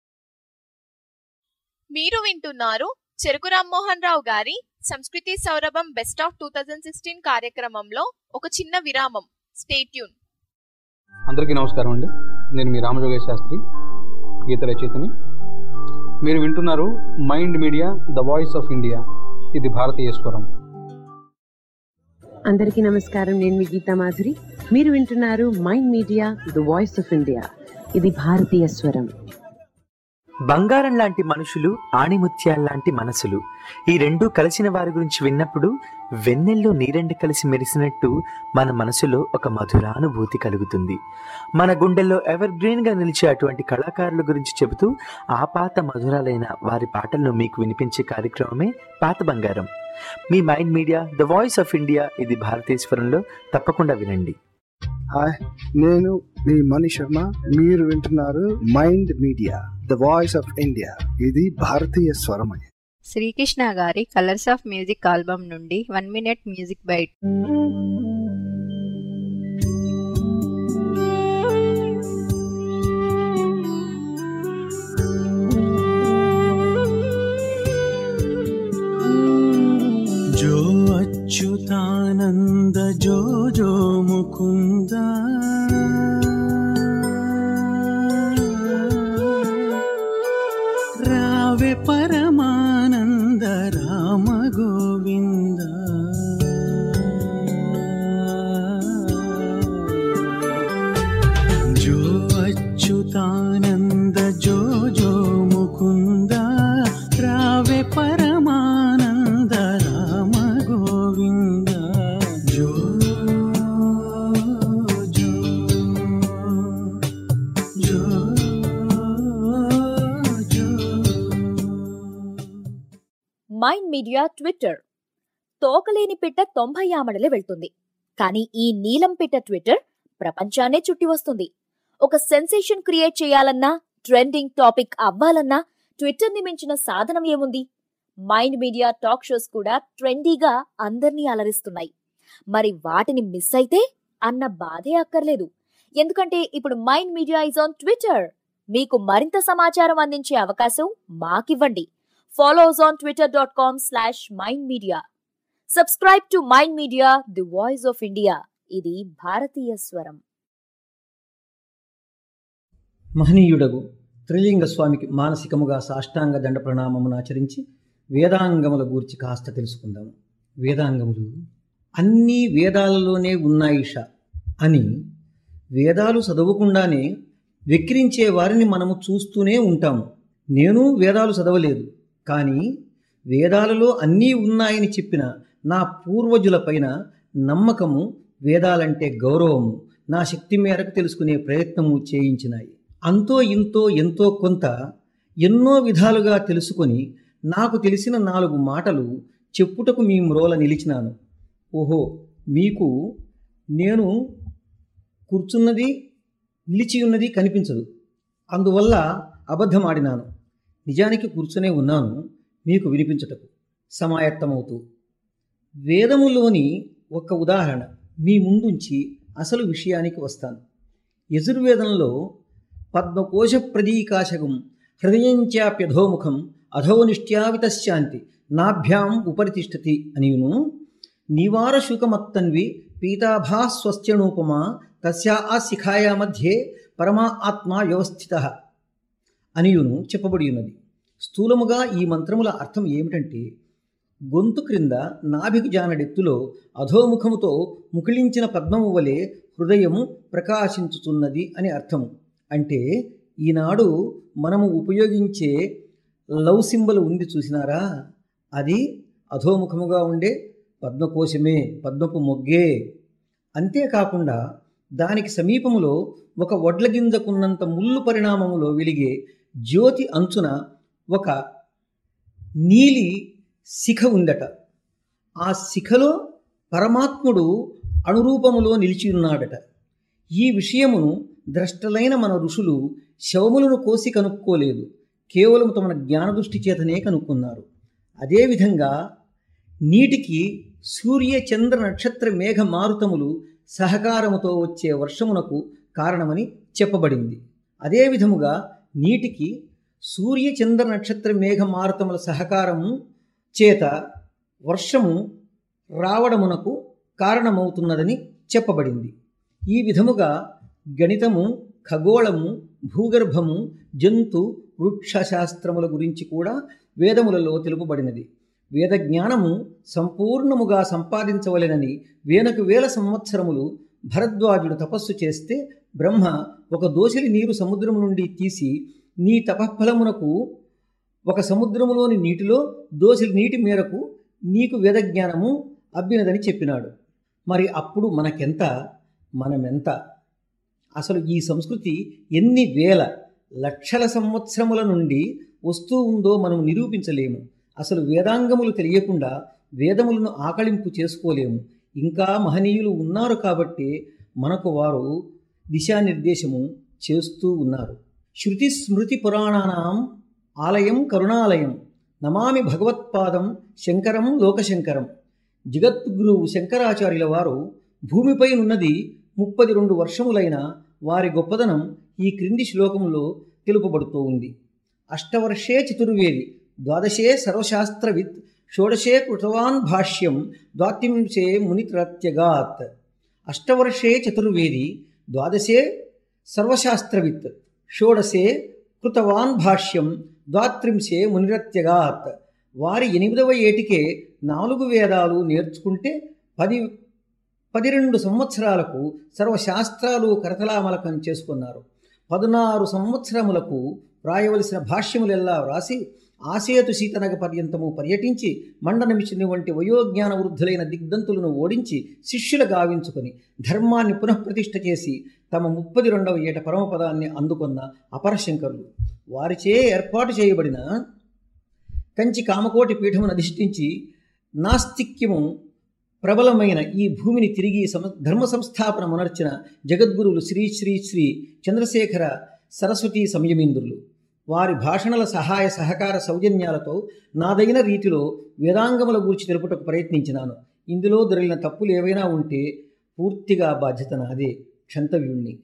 Speaker 1: మీరు వింటున్నారు చెరుకు రామ్మోహన్ రావు గారి సంస్కృతి సౌరభం best of two thousand sixteen కార్యక్రమంలో ఒక చిన్న విరామం స్టేట్యూన్
Speaker 8: అందరికీ నమస్కారం అండి నేను మీ రామజోగేశ్ శాస్త్రి గీత రచయితని మీరు వింటున్నారు mind media the voice of India ఇది భారతీయ స్వరం
Speaker 13: అందరికీ నమస్కారం నేను మీ గీతా మాధురి మీరు వింటున్నారు mind media the voice of India ఇది భారతీయ స్వరం
Speaker 14: బంగారం లాంటి మనుషులు ఆణిముత్యాల్లాంటి మనసులు ఈ రెండు కలిసిన వారి గురించి విన్నప్పుడు వెన్నెల్లో నీరెండు కలిసి మెరిసినట్టు మన మనసులో ఒక మధురానుభూతి కలుగుతుంది మన గుండెల్లో ఎవర్ గ్రీన్గా నిలిచే అటువంటి కళాకారుల గురించి చెబుతూ ఆ పాత మధురాలైన వారి పాటలను మీకు వినిపించే కార్యక్రమమే పాత బంగారం మీ mind media the voice of India ఇది భారతీశ్వరంలో తప్పకుండా వినండి
Speaker 15: హాయ్ నేను మీ మణి శర్మ మీరు వింటున్నారు mind media the voice of India ఇది భారతీయ స్వరమయ
Speaker 16: శ్రీకృష్ణ గారి కలర్స్ ఆఫ్ మ్యూజిక్ ఆల్బమ్ నుండి వన్ మినిట్ మ్యూజిక్ బైట్
Speaker 17: जो अच्युतानन्द जो जो मुकुन्द रावे परमानन्द राम गोविन्द जो अच्युतानन्द जो जो मुकुन्द रावे परमानन्द राम गोविन्द जो जो जो जो
Speaker 7: మైండ్ మీడియా ట్విట్టర్ తోకలేని పిట్ట తొంభై ఆమడలే వెళ్తుంది కానీ ఈ నీలం పిట్ట ట్విట్టర్ ప్రపంచాన్నే చుట్టి వస్తుంది ఒక సెన్సేషన్ క్రియేట్ చేయాలన్నా ట్రెండింగ్ టాపిక్ అవ్వాలన్నా ట్విట్టర్ ని మించిన సాధనం ఏముంది మైండ్ మీడియా టాక్ షోస్ కూడా ట్రెండీగా అందర్నీ అలరిస్తున్నాయి మరి వాటిని మిస్ అయితే అన్న బాధే అక్కర్లేదు ఎందుకంటే ఇప్పుడు mind media is on Twitter మీకు మరింత సమాచారం అందించే అవకాశం మాకివ్వండి follow us on Twitter dot com slash mind media subscribe to mind media the voice of India ఇది భారతీయ స్వరం
Speaker 3: మహనీయుడగు త్రిలింగ స్వామికి మానసికముగా సాష్టాంగ దండ ప్రణామమును ఆచరించి వేదాంగముల గూర్చి కాస్త తెలుసుకుందాము వేదాంగములు అన్నీ వేదాలలోనే ఉన్నాయిష అని వేదాలు చదవకుండానే వెక్కిరించే వారిని మనము చూస్తూనే ఉంటాము నేను వేదాలు చదవలేదు కానీ వేదాలలో అన్నీ ఉన్నాయని చెప్పిన నా పూర్వజులపైన నమ్మకము వేదాలంటే గౌరవము నా శక్తి మేరకు తెలుసుకునే ప్రయత్నము చేయించినాయి అంతో ఇంతో ఎంతో కొంత ఎన్నో విధాలుగా తెలుసుకొని నాకు తెలిసిన నాలుగు మాటలు చెప్పుటకు మీ మ్రోల నిలిచినాను ఓహో మీకు నేను కూర్చున్నది నిలిచి ఉన్నది కనిపించదు అందువల్ల అబద్ధమాడినాను నిజానికి కూర్చునే ఉన్నాను మీకు వినిపించుటకు సమాయత్తమవుతూ వేదములోని ఒక ఉదాహరణ మీ ముందుంచి అసలు విషయానికి వస్తాను యజుర్వేదంలో పద్మకోశ ప్రదీకాశకం హృదయంచాప్యధోముఖం అధోనిష్ట్యావితశాంతి నాభ్యాం ఉపరితిష్టతి అనియును నివారశుకమత్తన్వి పీతాభాస్వస్త్యనూపమా తస్యా ఆ శిఖాయ మధ్యే పరమా ఆత్మ వ్యవస్థిత అనియును చెప్పబడి ఉన్నది స్థూలముగా ఈ మంత్రముల అర్థం ఏమిటంటే గొంతు క్రింద నాభికి జానడెత్తులో అధోముఖముతో ముకిళించిన పద్మము వలె హృదయము ప్రకాశించుతున్నది అని అర్థము అంటే ఈనాడు మనము ఉపయోగించే లవ్ సింబల్ ఉంది చూసినారా అది అధోముఖముగా ఉండే పద్మకోశమే పద్మపు మొగ్గే అంతేకాకుండా దానికి సమీపములో ఒక వడ్ల గింజకున్నంత ముళ్ళు పరిణామములో వెలిగే జ్యోతి అంచున ఒక నీలి శిఖ ఉందట ఆ శిఖలో పరమాత్ముడు అణురూపములో నిలిచి ఉన్నాడట ఈ విషయమును ద్రష్టలైన మన ఋషులు శవములను కోసి కనుక్కోలేదు కేవలం తమ జ్ఞానదృష్టి చేతనే కనుక్కున్నారు అదేవిధంగా నీటికి సూర్య చంద్ర నక్షత్ర మేఘ మారుతములు సహకారముతో వచ్చే వర్షమునకు కారణమని చెప్పబడింది అదే విధముగా నీటికి సూర్య చంద్ర నక్షత్ర మేఘ మారుతముల సహకారము చేత వర్షము రావడమునకు కారణమవుతున్నదని చెప్పబడింది ఈ విధముగా గణితము ఖగోళము భూగర్భము జంతు వృక్షశాస్త్రముల గురించి కూడా వేదములలో తెలుపబడినది వేద జ్ఞానము సంపూర్ణముగా సంపాదించవలెనని వేలకు వేల సంవత్సరములు భరద్వాజుడు తపస్సు చేస్తే బ్రహ్మ ఒక దోసిలి నీరు సముద్రము నుండి తీసి నీ తపఫలమునకు ఒక సముద్రములోని నీటిలో దోసిలి నీటి మేరకు నీకు వేద జ్ఞానము అబ్బినదని చెప్పినాడు మరి అప్పుడు మనకెంత మనమెంత అసలు ఈ సంస్కృతి ఎన్ని వేల లక్షల సంవత్సరముల నుండి వస్తూ ఉందో మనం నిరూపించలేము అసలు వేదాంగములు తెలియకుండా వేదములను ఆకళింపు చేసుకోలేము ఇంకా మహనీయులు ఉన్నారు కాబట్టి మనకు వారు దిశానిర్దేశము చేస్తూ ఉన్నారు శృతి స్మృతి పురాణానాం ఆలయం కరుణాలయం నమామి భగవత్పాదం శంకరం లోకశంకరం జగద్గురువు శంకరాచార్యుల వారు భూమిపై ఉన్నది ముప్పది రెండు వర్షములైన వారి గొప్పదనం ఈ క్రింది శ్లోకంలో తెలుపబడుతూ ఉంది అష్టవర్షే చతుర్వేది ద్వాదశే సర్వశాస్త్రవిత్ షోడశే కృతవాన్ భాష్యం ద్వాత్రింశే మునిత్రత్యగాత్ అష్టవర్షే చతుర్వేది ద్వాదశే సర్వశాస్త్రవిత్ షోడశే కృతవాన్ భాష్యం ద్వాత్రింశే మునిరత్యగాత్ వారి ఎనిమిదవ ఏటికే నాలుగు వేదాలు నేర్చుకుంటే పది పదిరెండు సంవత్సరాలకు సర్వశాస్త్రాలు కరతలామలకం చేసుకున్నారు పదునారు సంవత్సరములకు వ్రాయవలసిన భాష్యములెల్లా వ్రాసి ఆసేతు సీతనగ పర్యంతము పర్యటించి మండనమిచిన వంటి వయోజ్ఞాన వృద్ధులైన దిగ్ధంతులను ఓడించి శిష్యుల గావించుకొని ధర్మాన్ని పునఃప్రతిష్ఠ చేసి తమ ముప్పది రెండవ ఏట పరమపదాన్ని అందుకున్న అపరశంకరులు వారిచే ఏర్పాటు చేయబడిన కంచి కామకోటి పీఠమును అధిష్ఠించి నాస్తిక్యము ప్రబలమైన ఈ భూమిని తిరిగి సమ ధర్మ సంస్థాపన మునర్చిన జగద్గురువులు శ్రీ శ్రీ శ్రీ చంద్రశేఖర సరస్వతీ సంయమీంద్రులు వారి భాషణల సహాయ సహకార సౌజన్యాలతో నాదైన రీతిలో వేదాంగముల గూర్చి తెలుపుటకు ప్రయత్నించినాను ఇందులో దొరికిన తప్పులు ఏవైనా ఉంటే పూర్తిగా బాధ్యత నాదే క్షంతవ్యుణ్ణి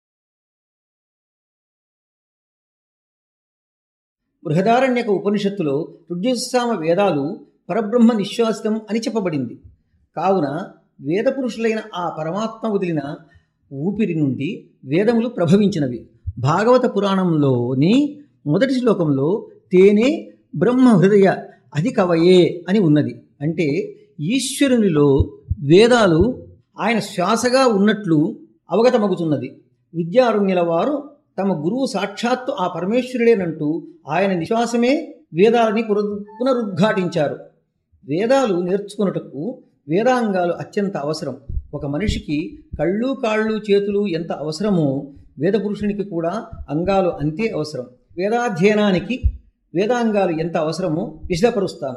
Speaker 3: బృహదారణ్యక ఉపనిషత్తులో రుద్యుస్సామ వేదాలు పరబ్రహ్మ నిశ్వాసితం అని చెప్పబడింది కావున వేదపురుషులైన ఆ పరమాత్మ వదిలిన ఊపిరి నుండి వేదములు ప్రభవించినవి భాగవత పురాణంలోని మొదటి శ్లోకంలో తేనే బ్రహ్మ హృదయ అధికవయే అని ఉన్నది అంటే ఈశ్వరునిలో వేదాలు ఆయన శ్వాసగా ఉన్నట్లు అవగతమగుతున్నది విద్యారుణ్యుల వారు తమ గురువు సాక్షాత్తు ఆ పరమేశ్వరుడేనంటూ ఆయన నిశ్వాసమే వేదాలని పునరు పునరుద్ఘాటించారు వేదాలు నేర్చుకున్నటకు వేదాంగాలు అత్యంత అవసరం ఒక మనిషికి కళ్ళు కాళ్ళు చేతులు ఎంత అవసరమో వేదపురుషునికి కూడా అంగాలు అంతే అవసరం వేదాధ్యయనానికి వేదాంగాలు ఎంత అవసరమో విశదపరుస్తాను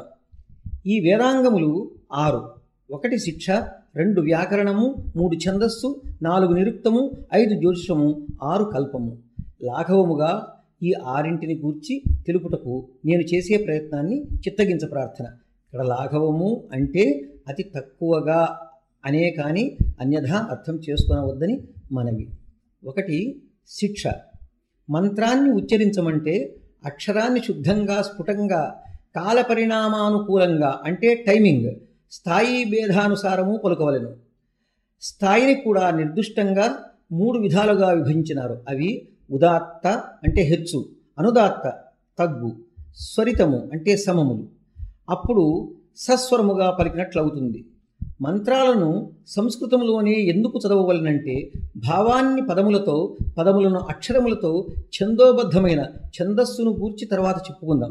Speaker 3: ఈ వేదాంగములు ఆరు ఒకటి శిక్ష రెండు వ్యాకరణము మూడు ఛందస్సు నాలుగు నిరుక్తము ఐదు జ్యోతిషము ఆరు కల్పము లాఘవముగా ఈ ఆరింటిని గూర్చి తెలుపుటకు నేను చేసే ప్రయత్నాన్ని చిత్తగించ ప్రార్థన ఇక్కడ లాఘవము అంటే అతి తక్కువగా అనే కానీ అన్యథా అర్థం చేసుకొనవద్దని మనవి ఒకటి శిక్ష మంత్రాన్ని ఉచ్చరించమంటే అక్షరాన్ని శుద్ధంగా స్ఫుటంగా కాల పరిణామానుకూలంగా అంటే టైమింగ్ స్థాయి భేదానుసారము పలుకవలెను స్థాయిని కూడా నిర్దిష్టంగా మూడు విధాలుగా విభజించినారు అవి ఉదాత్త అంటే హెచ్చు అనుదాత్త తగ్గు స్వరితము అంటే సమములు అప్పుడు సస్వరముగా పలికినట్లు అవుతుంది మంత్రాలను సంస్కృతంలోనే ఎందుకు చదవవలనంటే భావాన్ని పదములతో పదములను అక్షరములతో ఛందోబద్ధమైన ఛందస్సును గూర్చి తర్వాత చెప్పుకుందాం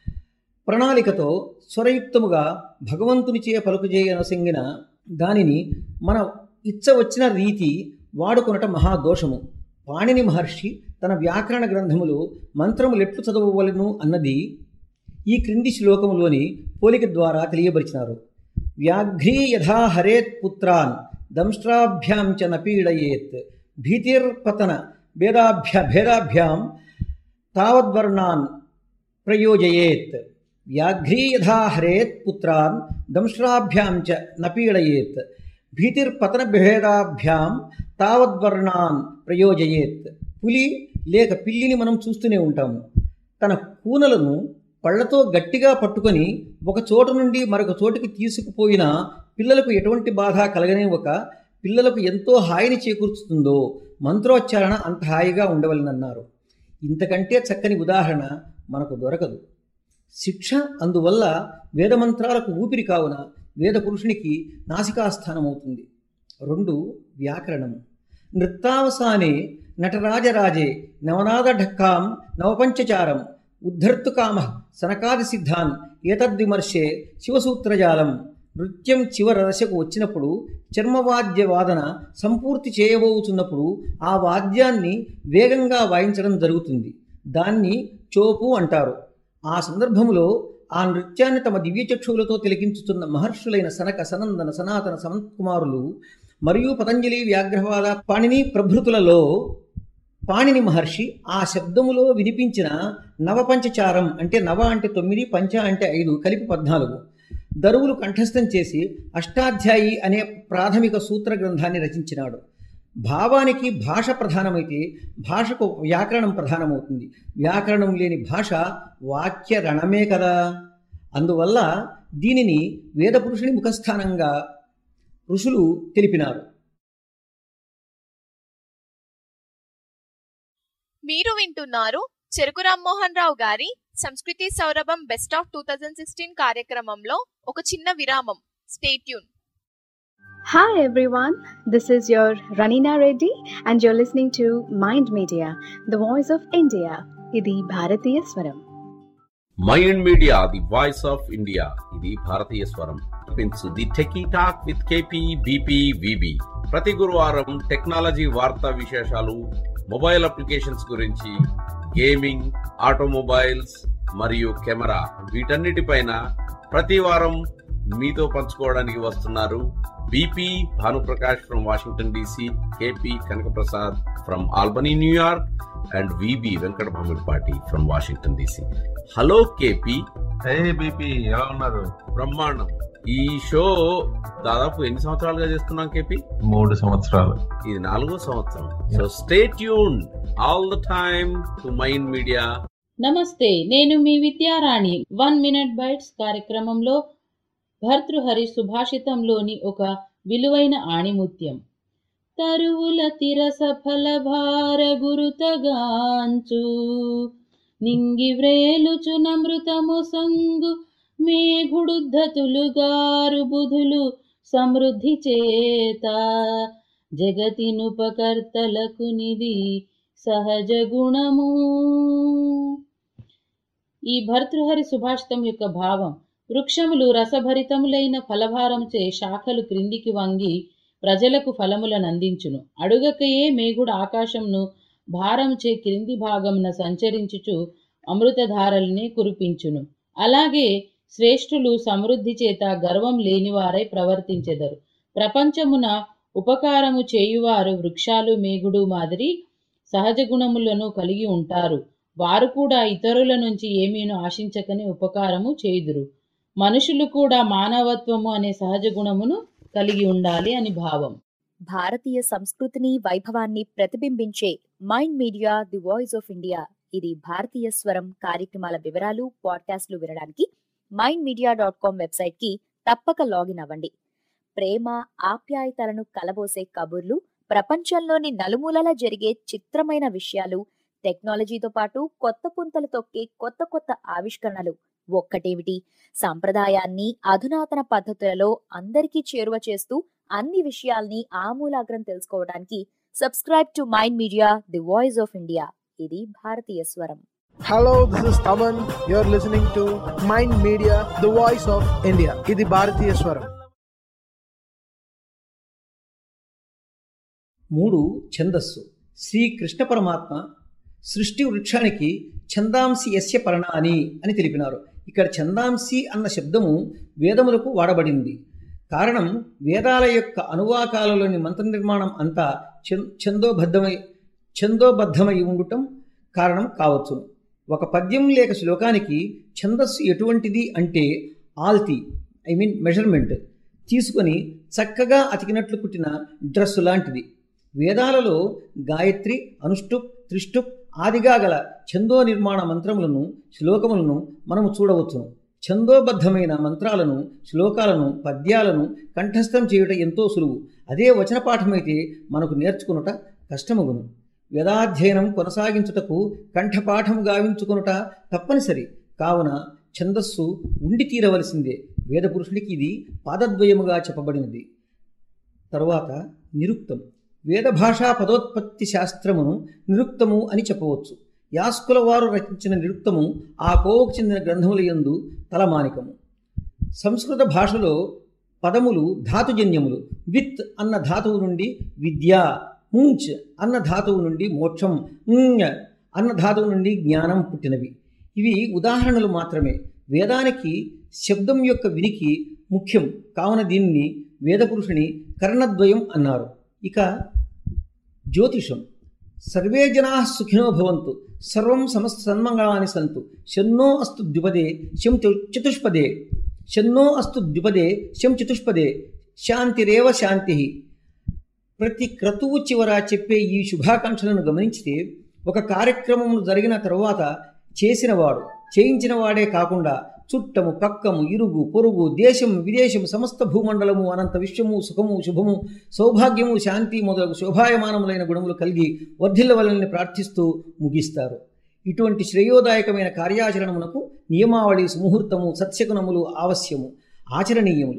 Speaker 3: ప్రణాళికతో స్వరయుక్తముగా భగవంతునిచే పలుకుజేయనసంగిన దానిని మన ఇచ్చ వచ్చిన రీతి వాడుకొనట మహాదోషము పాణిని మహర్షి తన వ్యాకరణ గ్రంథములో మంత్రములెట్లు చదవవలను అన్నది ఈ క్రింది శ్లోకములోని పోలిక ద్వారా తెలియబరిచినారు వ్యాఘ్రీ యథా హరేత్ పుత్రాన్ దంష్ట్రాభ్యాం చ నపీడయేత్ భీతిర్పతన భేదాభ్య భేదాభ్యాం తావద్వర్ణాన్ ప్రయోజయేత్ వ్యాఘ్రీ యథా హరేత్ పుత్రాన్ దంష్ట్రాభ్యాం చ నపీడయేత్ భీతిర్పతన భేదాభ్యాం తావద్వర్ణాన్ ప్రయోజయేత్ పులి లేక పిల్లిని మనం చూస్తూనే ఉంటాము తన కూనలను పళ్లతో గట్టిగా పట్టుకొని ఒక చోటు నుండి మరొక చోటుకి తీసుకుపోయిన పిల్లలకు ఎటువంటి బాధ కలగనివ్వక పిల్లలకు ఎంతో హాయిని చేకూర్చుతుందో మంత్రోచ్చారణ అంత హాయిగా ఉండవలనన్నారు ఇంతకంటే చక్కని ఉదాహరణ మనకు దొరకదు శిక్ష అందువల్ల వేదమంత్రాలకు ఊపిరి కావున వేద పురుషునికి నాసికాస్థానం అవుతుంది రెండు వ్యాకరణము నృత్తావసానే నటరాజరాజే నవనాద ఢక్కాం నవపంచచారం ఉద్ధర్తుకామ సనకాది సిద్ధాన్ ఏతద్విమర్శే శివసూత్రజాలం నృత్యం చివర దశకు వచ్చినప్పుడు చర్మవాద్య వాదన సంపూర్తి చేయబోతున్నప్పుడు ఆ వాద్యాన్ని వేగంగా వాయించడం జరుగుతుంది దాన్ని చోపు అంటారు ఆ సందర్భంలో ఆ నృత్యాన్ని తమ దివ్యచక్షువులతో తిలకించుతున్న మహర్షులైన సనక సనందన సనాతన సమంతకుమారులు మరియు పతంజలి వ్యాఘ్రవాద పాణిని ప్రభృతులలో పాణిని మహర్షి ఆ శబ్దములో వినిపించిన నవపంచచారం అంటే నవ అంటే తొమ్మిది పంచ అంటే ఐదు కలిపి పద్నాలుగు దరువులు కంఠస్థం చేసి అష్టాధ్యాయి అనే ప్రాథమిక సూత్ర గ్రంథాన్ని రచించినాడు భావానికి భాష ప్రధానమైతే భాషకు వ్యాకరణం ప్రధానమవుతుంది వ్యాకరణం లేని భాష వాక్య రణమే కదా అందువల్ల దీనిని వేదపురుషుని ముఖస్థానంగా ఋషులు తెలిపినారు
Speaker 1: మీరు వింటున్నారు చెరుకు రామ్మోహన్ రావు గారి సంస్కృతి సౌరభం best of two thousand sixteen కార్యక్రమంలో ఒక చిన్న విరామం stay tune
Speaker 18: Hi everyone, this is your Ranina Reddy and you're listening to Mind Media, the voice of India. ఇది భారతీయ స్వరం
Speaker 19: mind media the voice of India ఇది భారతీయ స్వరం పెంచు the techie talk with KP BP VB ప్రతి గురువారం టెక్నాలజీ వార్తా విశేషాలు మొబైల్ అప్లికేషన్స్ గురించి గేమింగ్ ఆటోమొబైల్స్ మరియు కెమెరా వీటన్నిటిపైన ప్రతి వారం మీతో పంచుకోవడానికి వస్తున్నారు BP Bhanuprakash from Washington DC KP Kanakaprasad from Albany New York and VB Venkata Bhamidipati from Washington DC hello KP
Speaker 20: hey BP ఎలా ఉన్నారు
Speaker 19: బ్రహ్మాండం ఈ షో దాదాపు ఎన్ని సంవత్సరాలుగా చేస్తున్నాం కేపీ
Speaker 20: మూడు సంవత్సరాలు
Speaker 19: ఇది నాలుగో సంవత్సరం so stay tune all the time to mind media
Speaker 11: నమస్తే నేను మీ విద్యారాణి వన్ మినిట్ బైట్స్ కార్యక్రమంలో భర్తృహరి సుభాషితంలోని ఒక విలువైన ఆణిముత్యం తరువుల తిరస ఫలభార గురుతగాంచు నింగి వ్రేలుచు నమృతము సంగు మేఘుడుద్ధతులుగారు బుధులు సమృద్ధి చేత జగతినుపకర్తలకు నిధి సహజ గుణము ఈ భర్తృహరి సుభాషితం యొక్క భావం వృక్షములు రసభరితములైన ఫలభారంచే శాఖలు క్రిందికి వంగి ప్రజలకు ఫలములను అందించును అడుగకయే మేగుడు ఆకాశంను భారంచే క్రింది భాగమున సంచరించుచు అమృతధారల్ని కురిపించును అలాగే శ్రేష్ఠులు సమృద్ధి చేత గర్వం లేనివారై ప్రవర్తించెదరు ప్రపంచమున ఉపకారము చేయువారు వృక్షాలు మేగుడు మాదిరి సహజ గుణములను కలిగి ఉంటారు వారు కూడా ఇతరుల నుంచి ఏమీను ఆశించకనే ఉపకారము చేయుదురు మనుషులు కూడా మానవత్వము అనే సహజ గుణమును కలిగి ఉండాలి అని భావం
Speaker 7: భారతీయ సంస్కృతిని వైభవాన్ని ప్రతిబింబించే mind media the voice of India ఇది భారతీయ స్వరం కార్యక్రమాల వివరాలు పాడ్కాస్ట్లు వినడానికి mind media dot com website కి తప్పక లాగిన్ అవ్వండి ప్రేమ ఆప్యాయతలను కలబోసే కబుర్లు ప్రపంచంలోని నలుమూలలా జరిగే చిత్రమైన విషయాలు టెక్నాలజీతో పాటు కొత్త పుంతలు తొక్కే కొత్త కొత్త ఆవిష్కరణలు ఒక్కటేమిటి సాంప్రదాయాన్ని అధునాతన పద్ధతులలో అందరికీ చేరువ చేస్తూ అన్ని విషయాల్ని ఆమూలాగ్రం తెలుసుకోవడానికి subscribe to mind media the voice of India ఇది భారతీయ స్వరం
Speaker 21: Hello, this is Taman. You're listening to Mind Media, the voice of India. ఇది భారతీయ స్వరం
Speaker 3: మూడు ఛందస్సు శ్రీ కృష్ణ పరమాత్మ సృష్టి వృక్షానికి ఛందాంసి యస్య పర్ణాని అని తెలిపినారు ఇక్కడ ఛందాంసి అన్న శబ్దము వేదములకు వాడబడింది కారణం వేదాల యొక్క అనువాకాలలోని మంత్ర నిర్మాణం అంతా ఛం- ఛందోబద్ధమై ఛందోబద్ధమై ఉండటం కారణం కావచ్చును ఒక పద్యం లేక శ్లోకానికి ఛందస్సు ఎటువంటిది అంటే ఆల్తి ఐ మీన్ మెజర్మెంట్ తీసుకొని చక్కగా అతికినట్లు కుట్టిన డ్రెస్సు లాంటిది వేదాలలో గాయత్రి అనుష్టుప్ త్రిష్టుప్ ఆదిగా గల ఛందో నిర్మాణ మంత్రములను శ్లోకములను మనము చూడవచ్చును ఛందోబద్ధమైన మంత్రాలను శ్లోకాలను పద్యాలను కంఠస్థం చేయుట ఎంతో సులువు అదే వచన పాఠమైతే మనకు నేర్చుకునుట కష్టమగును వేదాధ్యయనం కొనసాగించుటకు కంఠపాఠం గావించుకొనుట తప్పనిసరి కావున ఛందస్సు ఉండి తీరవలసిందే వేదపురుషుడికి ఇది పాదద్వయముగా చెప్పబడినది తరువాత నిరుక్తం వేద భాషా పదోత్పత్తి శాస్త్రమును నిరుక్తము అని చెప్పవచ్చు యాస్కుల వారు రచించిన నిరుక్తము ఆ కోవకు చెందిన గ్రంథముల యందు తలమానికము సంస్కృత భాషలో పదములు ధాతుజన్యములు విత్ అన్న ధాతువు నుండి విద్య ఉంచ్ అన్న ధాతువు నుండి మోక్షం ఞ్ అన్న ధాతువు నుండి జ్ఞానం పుట్టినవి ఇవి ఉదాహరణలు మాత్రమే వేదానికి శబ్దం యొక్క వినికి ముఖ్యం కావున దీన్ని వేదపురుషుని కర్ణద్వయం అన్నారు ఇక జ్యోతిషం సర్వే జనా సుఖినో భవంతు సర్వం సమస్త సన్మంగళాని సంతు శన్నో అస్తు ద్విపదే శం చతు- చతుష్పదే శన్నో అస్తు ద్విపదే శం చతుష్పదే శాంతిరేవ శాంతి ప్రతి క్రతువు చివర చెప్పే ఈ శుభాకాంక్షలను గమనించితే ఒక కార్యక్రమం జరిగిన తరువాత చేసినవాడు చేయించిన వాడే కాకుండా చుట్టము పక్కము ఇరుగు పొరుగు దేశం విదేశం సమస్త భూమండలము అనంత విశ్వము సుఖము శుభము సౌభాగ్యము శాంతి మొదలగు శోభాయమానములైన గుణములు కలిగి వర్ధిల్లవలని ప్రార్థిస్తూ ముగిస్తారు ఇటువంటి శ్రేయోదాయకమైన కార్యాచరణమునకు నియమావళి సుముహూర్తము సత్యగుణములు ఆవశ్యము ఆచరణీయములు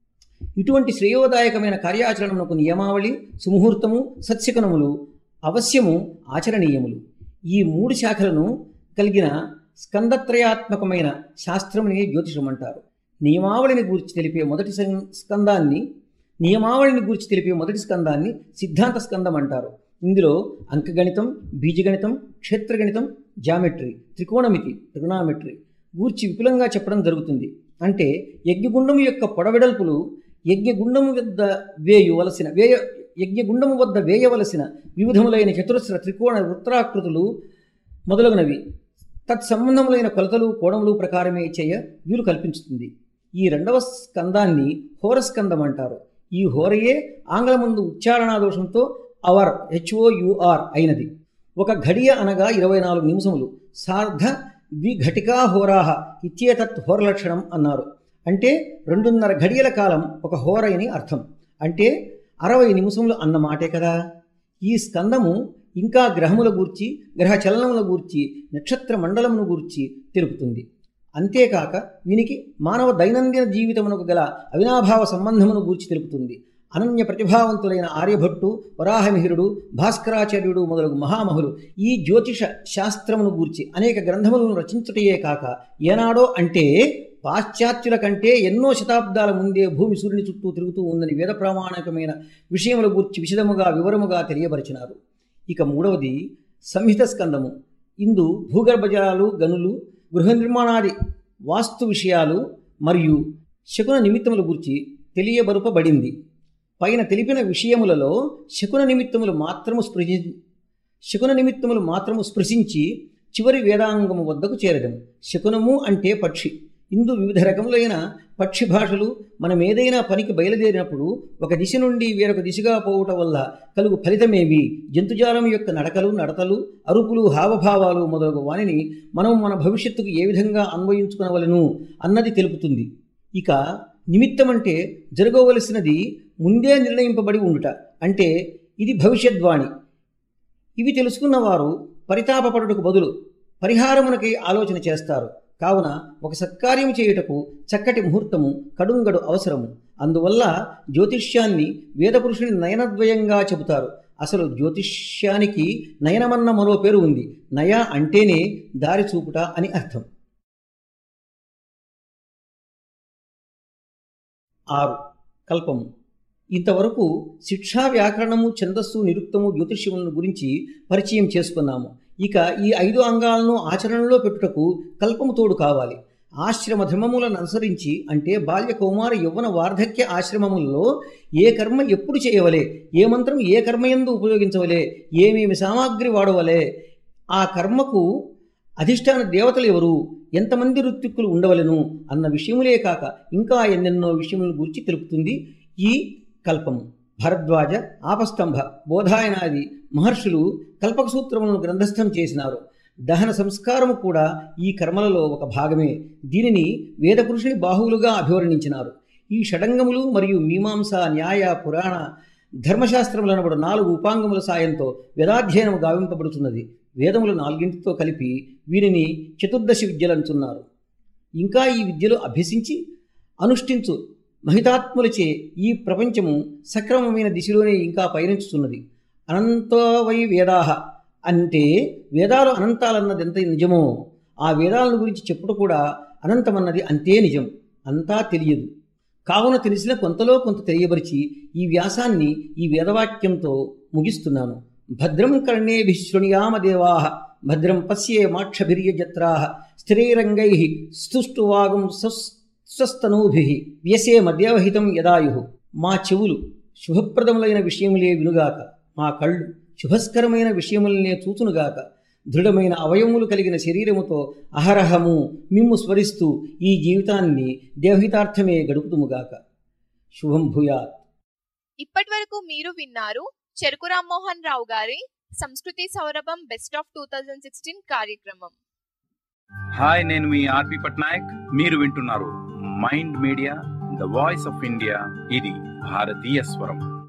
Speaker 3: ఇటువంటి శ్రేయోదాయకమైన కార్యాచరణమునకు నియమావళి సుముహూర్తము సత్యగుణములు అవశ్యము ఆచరణీయములు ఈ మూడు శాఖలను కలిగిన స్కందత్రయాత్మకమైన శాస్త్రముని జ్యోతిషం అంటారు నియమావళిని గూర్చి తెలిపే మొదటి సం- స్కందాన్ని నియమావళిని గూర్చి తెలిపే మొదటి స్కందాన్ని సిద్ధాంత స్కందం అంటారు ఇందులో అంకగణితం బీజగణితం క్షేత్రగణితం జామెట్రీ త్రికోణమితి ట్రిగనామెట్రీ గూర్చి విపులంగా చెప్పడం జరుగుతుంది అంటే యజ్ఞగుండము యొక్క పొడవెడల్పులు యజ్ఞగుండము వద్ద వేయవలసిన వేయ యజ్ఞగుండము వద్ద వేయవలసిన వివిధములైన చతురస్ర త్రికోణ వృత్తాకృతులు మొదలగునవి తత్సంబంధములైన కొలతలు కోణములు ప్రకారమే చేయ వీలు కల్పించుతుంది ఈ రెండవ స్కందాన్ని హోరస్కందం అంటారు ఈ హోరయే ఆంగ్లముందు ఉచ్చారణా దోషంతో అవర్ హెచ్ఓయుఆర్ అయినది ఒక ఘడియ అనగా ఇరవై నాలుగు నిమిషములు సార్ధ ద్విఘటికా హోరాహ ఇత్యేతత్ హోరలక్షణం అన్నారు అంటే రెండున్నర ఘడియల కాలం ఒక హోర అని అర్థం అంటే అరవై నిమిషములు అన్న మాటే కదా ఈ స్కందము ఇంకా గ్రహముల గూర్చి గ్రహ చలనముల గూర్చి నక్షత్ర మండలమును గూర్చి తెలుపుతుంది అంతేకాక వీనికి మానవ దైనందిన జీవితమునకు గల అవినాభావ సంబంధమును గూర్చి తెలుపుతుంది అనన్య ప్రతిభావంతులైన ఆర్యభట్టు వరాహమిహిరుడు భాస్కరాచార్యుడు మొదలగు మహామహులు ఈ జ్యోతిష శాస్త్రమును గూర్చి అనేక గ్రంథములను రచించుటయే కాక ఏనాడో అంటే పాశ్చాత్యుల కంటే ఎన్నో శతాబ్దాల ముందే భూమి సూర్యుని చుట్టూ తిరుగుతూ ఉందని వేద ప్రామాణికమైన విషయముల గూర్చి విశదముగా వివరముగా తెలియపరిచినారు ఇక మూడవది సంహిత స్కందము ఇందు భూగర్భ జలాలు గనులు గృహ నిర్మాణాది వాస్తు విషయాలు మరియు శకున నిమిత్తముల గురించి తెలియబరుపబడింది పైన తెలిపిన విషయములలో శకున నిమిత్తములు మాత్రము స్పృశి శకున నిమిత్తములు మాత్రము స్పృశించి చివరి వేదాంగము వద్దకు చేరదము శకునము అంటే పక్షి ఇందు వివిధ రకములైన పక్షి భాషలు మనం ఏదైనా పనికి బయలుదేరినప్పుడు ఒక దిశ నుండి వేరొక దిశగా పోవటం వల్ల కలుగు ఫలితమేమి జంతుజాలం యొక్క నడకలు నడతలు అరుపులు హావభావాలు మొదలగు వానిని మనం మన భవిష్యత్తుకు ఏ విధంగా అన్వయించుకునవలను అన్నది తెలుపుతుంది ఇక నిమిత్తం అంటే జరగవలసినది ముందే నిర్ణయింపబడి ఉండుట అంటే ఇది భవిష్యద్వాణి ఇవి తెలుసుకున్నవారు పరితాపపడుటకు బదులు పరిహారమునకై ఆలోచన చేస్తారు కావున ఒక సత్కార్యం చేయుటకు చక్కటి ముహూర్తము కడుంగడు అవసరము అందువల్ల జ్యోతిష్యాన్ని వేదపురుషుని నయనద్వయంగా చెబుతారు అసలు జ్యోతిష్యానికి నయనమన్న మరో పేరు ఉంది నయ అంటేనే దారి చూపుట అని అర్థం ఆరు కల్పము ఇంతవరకు శిక్షా వ్యాకరణము ఛందస్సు నిరుక్తము జ్యోతిష్యములను గురించి పరిచయం చేసుకున్నాము ఇక ఈ ఐదు అంగాలను ఆచరణలో పెట్టుటకు కల్పము తోడు కావాలి ఆశ్రమ ధర్మములను అనుసరించి అంటే బాల్య కౌమార యవ్వన వార్ధక్య ఆశ్రమములలో ఏ కర్మ ఎప్పుడు చేయవలే ఏ మంత్రం ఏ కర్మయందు ఉపయోగించవలే ఏమేమి సామాగ్రి వాడవలే ఆ కర్మకు అధిష్టాన దేవతలు ఎవరు ఎంతమంది ఋత్విక్కులు ఉండవలను అన్న విషయములే కాక ఇంకా ఎన్నెన్నో విషయముల గురించి తెలుపుతుంది ఈ కల్పము భరద్వాజ ఆపస్తంభ బోధాయనాది మహర్షులు కల్పక సూత్రములను గ్రంథస్థం చేసినారు దహన సంస్కారము కూడా ఈ కర్మలలో ఒక భాగమే దీనిని వేదపురుషుని బాహువులుగా అభివర్ణించినారు ఈ షడంగములు మరియు మీమాంస న్యాయ పురాణ ధర్మశాస్త్రములనబడు నాలుగు ఉపాంగముల సాయంతో వేదాధ్యయనము గావింపబడుతున్నది వేదములు నాలుగింటితో కలిపి వీరిని చతుర్దశి విద్యలంచున్నారు ఇంకా ఈ విద్యలు అభ్యసించి అనుష్ఠించు మహితాత్ములచే ఈ ప్రపంచము సక్రమమైన దిశలోనే ఇంకా పయనించుతున్నది అనంతవై వేదాహ అంటే వేదాలు అనంతాలన్నది ఎంత నిజమో ఆ వేదాలను గురించి చెప్పుడు కూడా అనంతమన్నది అంతే నిజం అంతా తెలియదు కావున తెలిసిన కొంతలో కొంత తెలియబరిచి ఈ వ్యాసాన్ని ఈ వేదవాక్యంతో ముగిస్తున్నాను భద్రం కర్ణేభి శృణుయామ దేవా భద్రం పశ్యేమాక్షభిర్యజత్రా స్థిరైరంగై స్తుష్టువాగం స్వస్తనూభి వ్యసేమ దేవహితం యదాయు మా చెవులు శుభప్రదములైన విషయములే వినుగాక మా కళ్ళు శుభస్కరమైన విషయములనే చూచునుగాక దృఢమైన అవయవములు కలిగిన శరీరముతో అహరహము మిమ్ము స్మరిస్తూ ఈ జీవితాన్ని దేవహితార్థమే గడుపుతుముగాక శుభం భూయాత్
Speaker 1: ఇప్పటి వరకు మీరు విన్నారు చెరుకు రామ్మోహన్ రావు గారి సంస్కృతి సౌరభం best of two thousand sixteen కార్యక్రమం
Speaker 4: హాయ్ నేను మీ ఆర్పి పట్నాయక్ మీరు వింటున్నారు mind media the voice of India ఇది భారతీయ స్వరం